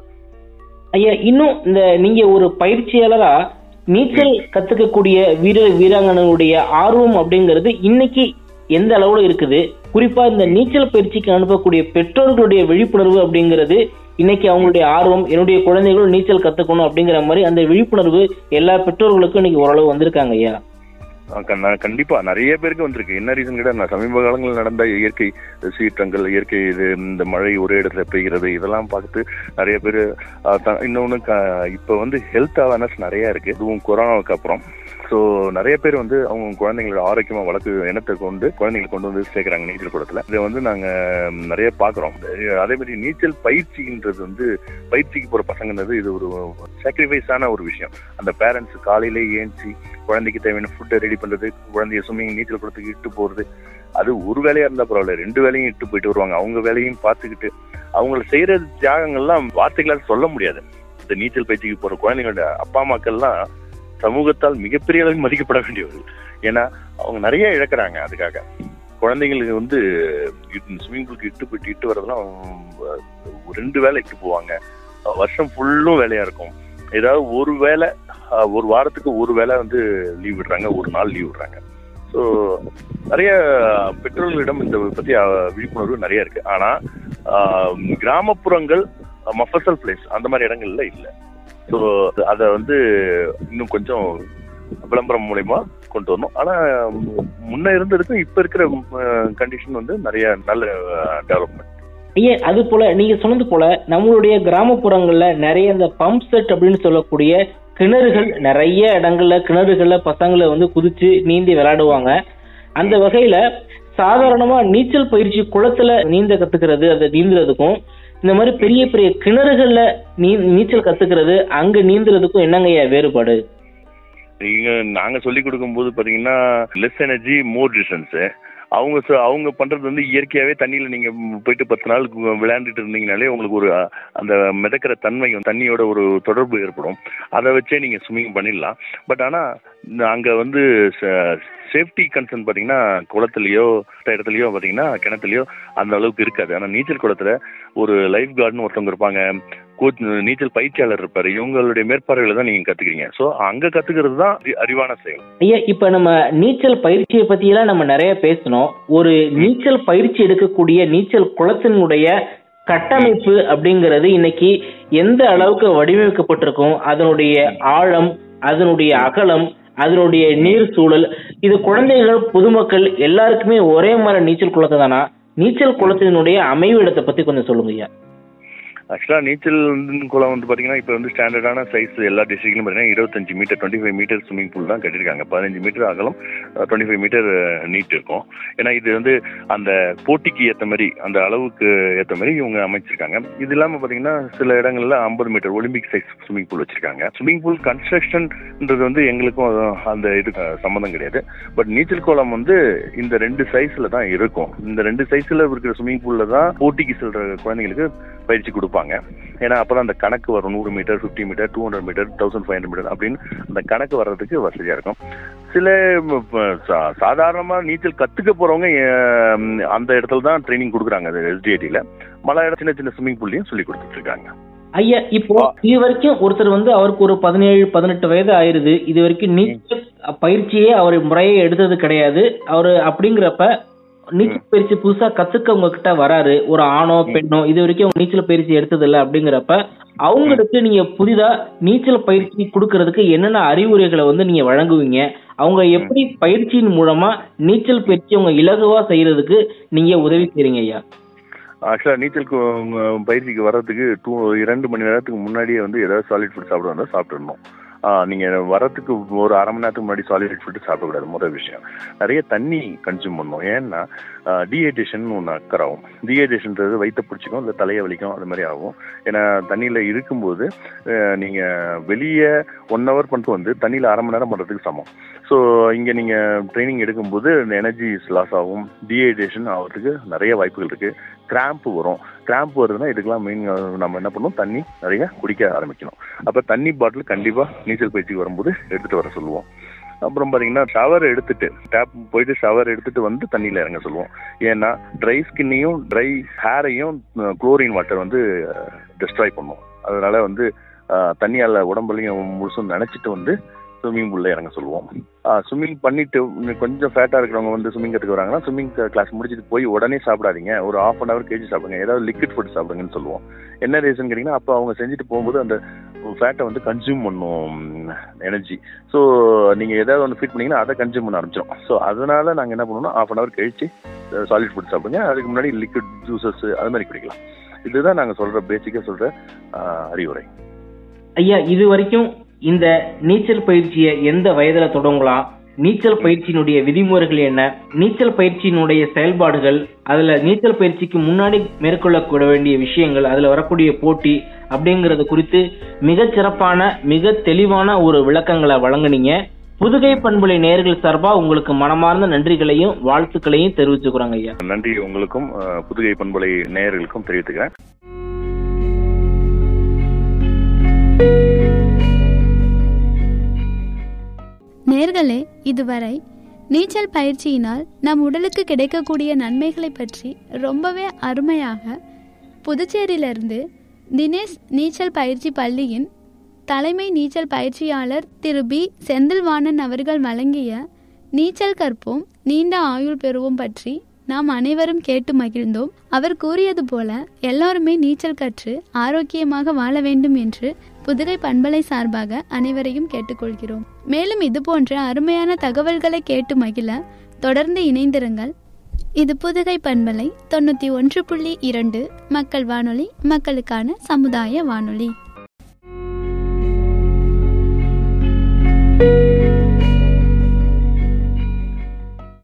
Speaker 2: ஐயா இன்னும் இந்த நீங்க ஒரு பயிற்சியாளரா நீச்சல் கத்துக்கக்கூடிய வீரர் வீராங்கனைகளுடைய ஆர்வம் அப்படிங்கிறது இன்னைக்கு எந்த அளவுல இருக்குது குறிப்பா இந்த நீச்சல் பயிற்சிக்கு அனுப்பக்கூடிய பெற்றோர்களுடைய விழிப்புணர்வு அப்படிங்கிறது இன்னைக்கு அவங்களுடைய ஆர்வம் என்னுடைய குழந்தைகளும் நீச்சல் கத்துக்கணும் அப்படிங்கிற மாதிரி அந்த விழிப்புணர்வு எல்லா பெற்றோர்களுக்கும் இன்னைக்கு ஓரளவு வந்திருக்காங்க ஐயா
Speaker 4: ஆ, கண்- நான் கண்டிப்பா நிறைய பேருக்கு வந்திருக்கு என்ன ரீசன் கேட்டா நான் சமீப காலங்களில் நடந்த இயற்கை சீற்றங்கள் இயற்கை இது இந்த மழை ஒரே இடத்துல பெய்கிறது இதெல்லாம் பார்த்து நிறைய பேர் இன்னொன்று இப்போ வந்து ஹெல்த் அவேர்னஸ் நிறைய இருக்கு இதுவும் கொரோனாவுக்கு அப்புறம் ஸோ நிறைய பேர் வந்து அவங்க குழந்தைங்களோட ஆரோக்கியமா வளர்க்கு எண்ணத்தை கொண்டு குழந்தைங்களை கொண்டு வந்து சேர்க்குறாங்க நீச்சல் குளத்துல இதை வந்து நாங்க ம், நிறைய பார்க்குறோம் அதே மாதிரி நீச்சல் பயிற்சின்றது வந்து பயிற்சிக்கு போற பசங்கன்றது இது ஒரு சாக்ரிஃபைஸான ஒரு விஷயம் அந்த பேரண்ட்ஸ் காலையிலே ஏஞ்சி குழந்தைக்கு தேவையான ஃபுட்டை ரெடி பண்றது குழந்தைய ஸ்விம்மிங் நீச்சல் குளத்துக்கு இட்டு போறது அது ஒரு வேலையா இருந்தா பரவாயில்ல ரெண்டு வேலையும் இட்டு போயிட்டு வருவாங்க அவங்க வேலையும் பார்த்துக்கிட்டு அவங்கள செய்யற தியாகங்கள்லாம் வார்த்தைகளால் சொல்ல முடியாது இந்த நீச்சல் பயிற்சிக்கு போற குழந்தைங்களோட அப்பா அம்மாக்கள்லாம் சமூகத்தால் மிகப்பெரிய அளவில் மதிக்கப்பட வேண்டியவர்கள் ஏன்னா அவங்க நிறைய இழக்கிறாங்க அதுக்காக குழந்தைங்களுக்கு வந்து ஸ்விம்மிங் பூலுக்கு இட்டு போயிட்டு இட்டு வரதெல்லாம் அஹ், ரெண்டு வேலை இட்டு போவாங்க அஹ், வருஷம் ஃபுல்லும் வேலையா இருக்கும் ஏதாவது ஒரு வேலை அஹ், ஒரு வாரத்துக்கு ஒரு வேலை வந்து லீவ் விடுறாங்க ஒரு நாள் லீவ் விடுறாங்க ஸோ நிறைய பெற்றோர்களிடம் இந்த பத்தி அஹ், விழிப்புணர்வு நிறைய இருக்கு ஆனா அஹ், கிராமப்புறங்கள் மஃபசல் பிளேஸ் அந்த மாதிரி இடங்கள்ல இல்லை ஸோ அதை வந்து இன்னும் கொஞ்சம் விளம்பரம் மூலயமா கொண்டு வரணும் ஆனா மு- முன்ன இருந்ததுக்கும் இப்ப இருக்கிற கண்டிஷன் வந்து நிறைய நல்ல டெவலப்மெண்ட்
Speaker 2: ஐயா அது போல நீங்க சொன்னது போல நம்மளுடைய கிராமப்புறங்கள்ல நிறைய இந்த பம்ப் செட் அப்படின்னு சொல்லக்கூடிய கிணறுகள் நிறைய இடங்கள்ல கிணறுகள்ல பசங்களை வந்து குதிச்சு நீந்தி விளையாடுவாங்க அந்த வகையில சாதாரணமா நீச்சல் பயிற்சி குளத்துல நீந்த கத்துக்கிறது அதை நீந்துறதுக்கும் இந்த மாதிரி பெரிய பெரிய கிணறுகள்ல நீ நீச்சல் கத்துக்கிறது அங்க நீந்துறதுக்கும் என்னங்க ஐயா வேறுபாடு
Speaker 4: நீங்க நாங்க சொல்லி கொடுக்கும்போது பாத்தீங்கன்னா லெஸ் எனர்ஜி மோர் டிஸ்டன்ஸ் அவங்க சொ- அவங்க பண்றது வந்து இயற்கையாவே தண்ணியில நீங்க போயிட்டு பத்து நாள் கு- விளையாண்டுட்டு இருந்தீங்கனாலே உங்களுக்கு ஒரு அஹ், அந்த மிதக்கிற தன்மை தண்ணியோட ஒரு தொடர்பு ஏற்படும் அதை வச்சே நீங்க ஸ்விம்மிங் பண்ணிடலாம் பட் ஆனா இந்த அங்க வந்து சேஃப்டி கன்சர்ன் பாத்தீங்கன்னா குளத்துலயோ மத்த இடத்துலயோ பாத்தீங்கன்னா கிணத்துலயோ அந்த அளவுக்கு இருக்காது ஆனா நீச்சல் குளத்துல ஒரு லைஃப் கார்டுன்னு ஒருத்தவங்க இருப்பாங்க கோச் நீச்சல் பயிற்சியாளர் இருப்பாரு இவங்களுடைய மேற்பார்வையில தான் நீங்க கத்துக்கிறீங்க சோ அங்க கத்துக்கிறது தான் அறி- அறிவான செயல்
Speaker 2: ஐயா இப்ப நம்ம நீச்சல் பயிற்சியை பத்தியெல்லாம் நம்ம நிறைய பேசணும் ஒரு நீச்சல் பயிற்சி எடுக்கக்கூடிய நீச்சல் குளத்தினுடைய கட்டமைப்பு அப்படிங்கிறது இன்னைக்கு எந்த அளவுக்கு வடிவமைக்கப்பட்டிருக்கும் அதனுடைய ஆழம் அதனுடைய அகலம் அதனுடைய நீர் சூழல் இது குழந்தைகள் பொதுமக்கள் எல்லாருக்குமே ஒரே மாதிரி நீச்சல் குளத்தை தானா நீச்சல் குளத்தினுடைய அமைவிடத்தை பத்தி கொஞ்சம் சொல்லுங்க ஐயா
Speaker 4: ஆக்சுவலா நீச்சல் வந்து குளம் வந்து பாத்தீங்கன்னா இப்போ வந்து ஸ்டாண்டர்டான சைஸ் எல்லா டிஸ்ட்ரிக்ட்லையும் பாத்தீங்கன்னா இருபத்தஞ்சு metre twenty five metre swimming pool தான் கட்டியிருக்காங்க பதினஞ்சு மீட்டர் அகலம் டுவெண்ட்டி ஃபைவ் மீட்டர் நீட் இருக்கும் ஏன்னா இது வந்து அந்த போட்டிக்கு ஏற்ற மாதிரி அந்த அளவுக்கு ஏற்ற மாதிரி இவங்க அமைச்சிருக்காங்க இது இல்லாம பாத்தீங்கன்னா சில இடங்கள்ல ஐம்பது metre Olympic size swimming pool swimming ஸ்விமிங் பூல் கன்ஸ்ட்ரக்ஷன்ன்றது வந்து எங்களுக்கும் அந்த இதுக்கு சம்மந்தம் கிடையாது பட் நீச்சல் குளம் வந்து இந்த ரெண்டு சைஸ்ல தான் இருக்கும் இந்த ரெண்டு சைஸ்ல இருக்கிற ஸ்விமிங் பூல்ல தான் போட்டிக்கு செல்ற குழந்தைங்களுக்கு பயிற்சி கொடுப்பாங்க ஏன்னா அப்பதான் அந்த கணக்கு வரும் நூறு metre fifty metre two hundred metre thousand five hundred metre அப்படின்னு அந்த கணக்கு வர்றதுக்கு வசதியா இருக்கும் சில ம், ப- சா- சாதாரணமா நீச்சல் கத்துக்க போறவங்க அஹ், அந்த இடத்துல தான் ட்ரைனிங் கொடுக்குறாங்க அது எஸ்டிஐடியில மழை இடம் சின்ன சின்ன ஸ்விமிங் பூல்லையும் சொல்லி கொடுத்துட்டு இருக்காங்க
Speaker 2: ஐயா இப்போ இது வரைக்கும் ஒருத்தர் வந்து அவருக்கு ஒரு பதினேழு பதினெட்டு வயது ஆயிருது இது வரைக்கும் நீச்சல் பயிற்சியே அவர் முறையே எடுத்தது கிடையாது அவரு அப்படிங்கிறப்ப நீச்சல் பயிற்சி புதுசா கத்துக்க உங்ககிட்ட வராரு ஒரு ஆணோ பெண்ணோ இது வரைக்கும் அவங்க நீச்சல் பயிற்சி எடுத்தது இல்ல அப்படிங்கிறப்ப அவங்களுக்கு நீங்க புதிதா நீச்சல் பயிற்சி கொடுக்கறதுக்கு என்னென்ன அறிவுரைகளை வந்து நீங்க வழங்குவீங்க அவங்க எப்படி பயிற்சியின் மூலமா நீச்சல் பயிற்சி அவங்க இலகுவா செய்யறதுக்கு நீங்க உதவி செய்றீங்க ஐயா
Speaker 4: ஆக்சுவலாக நீச்சல் கு- உம், பயிற்சிக்கு வர்றதுக்கு டூ இரண்டு மணி நேரத்துக்கு முன்னாடியே வந்து ஏதாவது சாலிட் ஃபுட் சாப்பிட வந்தால் சாப்பிட்டுடணும் நீங்கள் வரத்துக்கு ஒரு அரை மணி நேரத்துக்கு முன்னாடி சாலிட் ஃபுட்டு சாப்பிடக்கூடாது முதல் விஷயம் நிறைய தண்ணி கன்சியூம் பண்ணணும் ஏன்னா டீஹைட்ரேஷன் ஒன்று அக்கர் ஆகும் டீஹைட்ரேஷன்றது வயிற்ற பிடிச்சிக்கும் இல்லை தலையை வலிக்கும் அது மாதிரி ஆகும் ஏன்னா தண்ணியில் இருக்கும்போது நீங்கள் வெளியே ஒன் ஹவர் பண்ணிட்டு வந்து தண்ணியில் அரை மணி நேரம் பண்ணுறதுக்கு சமம் ஸோ இங்கே நீங்கள் ட்ரைனிங் எடுக்கும்போது எனர்ஜி லாஸ் ஆகும் டீஹைட்ரேஷன் ஆகிறதுக்கு நிறைய வாய்ப்புகள் இருக்குது கிராம்ப் வரும் கிராம்ப் வருதுன்னா இதுக்கெல்லாம் மெயின் நம்ம என்ன பண்ணணும் தண்ணி நிறைய குடிக்க ஆரம்பிக்கணும் அப்போ தண்ணி பாட்டில் கண்டிப்பாக நீச்சல் பயிற்சிக்கு வரும்போது எடுத்துகிட்டு வர சொல்லுவோம் அப்புறம் பார்த்தீங்கன்னா ஷவர் எடுத்துட்டு டேப் போயிட்டு ஷவர் எடுத்துட்டு வந்து தண்ணியில் இறங்க சொல்லுவோம் ஏன்னா ட்ரை ஸ்கின்னையும் ட்ரை ஹேரையும் குளோரின் வாட்டர் வந்து டிஸ்ட்ராய் பண்ணும் அதனால வந்து அஹ், தண்ணியால் உடம்புலையும் முழுசும் நினச்சிட்டு வந்து ஸ்விம்மிங் பூல்ல இறங்க சொல்லுவோம் ஸ்விம்மிங் பண்ணிட்டு இன்னும் கொஞ்சம் ஃபேட்டாக இருக்கிறவங்க வந்து ஸ்விம்மிங் கற்றுக்கு வராங்கன்னா ஸ்விம்மிங் கிளாஸ் முடிச்சுட்டு போய் உடனே சாப்பிடாதீங்க ஒரு ஆஃப் அன் ஹவர் கழிச்சு சாப்பிடுங்க ஏதாவது லிக்விட் ஃபுட் சாப்பிடுங்கன்னு சொல்லுவோம் என்ன ரீசன் கேட்டிங்கன்னா அப்போ அவங்க செஞ்சுட்டு போகும்போது அந்த ஃபேட்டை வந்து கன்சியூம் பண்ணும் எனர்ஜி ஸோ நீங்கள் ஏதாவது ஒன்று ஃபீட் பண்ணீங்கன்னா அதை கன்சியூம் பண்ண ஆரம்பிச்சிடும் ஸோ அதனால நாங்கள் என்ன பண்ணுவோம்னா ஆஃப் அன் ஹவர் கழிச்சு சாலிட் ஃபுட் சாப்பிடுங்க அதுக்கு முன்னாடி லிக்விட் ஜூசஸ் அது மாதிரி குடிக்கலாம் இதுதான் நாங்கள் சொல்கிற பேசிக்காக சொல்கிற அறிவுரை
Speaker 2: ஐயா இது வரைக்கும் இந்த நீச்சல் பயிற்சியை எந்த வயதுல தொடங்கலாம் நீச்சல் பயிற்சியினுடைய விதிமுறைகள் என்ன நீச்சல் பயிற்சியினுடைய செயல்பாடுகள் அதுல நீச்சல் பயிற்சிக்கு முன்னாடி மேற்கொள்ளக்கூட வேண்டிய விஷயங்கள் அதுல வரக்கூடிய போட்டி அப்படிங்கறது குறித்து மிகச் சிறப்பான மிக தெளிவான ஒரு விளக்கங்களை வழங்குனீங்க புதுகை பண்புலை நேர்கள் சார்பா உங்களுக்கு மனமார்ந்த நன்றிகளையும் வாழ்த்துக்களையும் தெரிவிச்சுக்கிறோங்க ஐயா
Speaker 4: நன்றி உங்களுக்கும் அஹ், புதுகை பண்பலை நேயர்களுக்கும் தெரிவித்துக்கிறேன்
Speaker 1: நேர்களே இதுவரை நீச்சல் பயிற்சியினால் நம் உடலுக்கு கிடைக்கக்கூடிய நன்மைகளை பற்றி ரொம்பவே அருமையாக புதுச்சேரியிலிருந்து தினேஷ் நீச்சல் பயிற்சி பள்ளியின் தலைமை நீச்சல் பயிற்சியாளர் திரு பி செந்தில்வாணன் அவர்கள் வழங்கிய நீச்சல் கற்போம் நீண்ட ஆயுள் பெறுவோம் பற்றி நாம் அனைவரும் கேட்டு மகிழ்ந்தோம் அவர் கூறியது போல எல்லாருமே நீச்சல் கற்று ஆரோக்கியமாக வாழ வேண்டும் என்று புதுகை பண்பலை சார்பாக அனைவரையும் கேட்டுக்கொள்கிறோம் மேலும் இது போன்ற அருமையான தகவல்களை கேட்டு மகிழ தொடர்ந்து இணைந்திருங்கள் இது புதுகை பண்பலை தொண்ணூற்றி ஒன்று புள்ளி இரண்டு மக்கள் வானொலி மக்களுக்கான சமுதாய வானொலி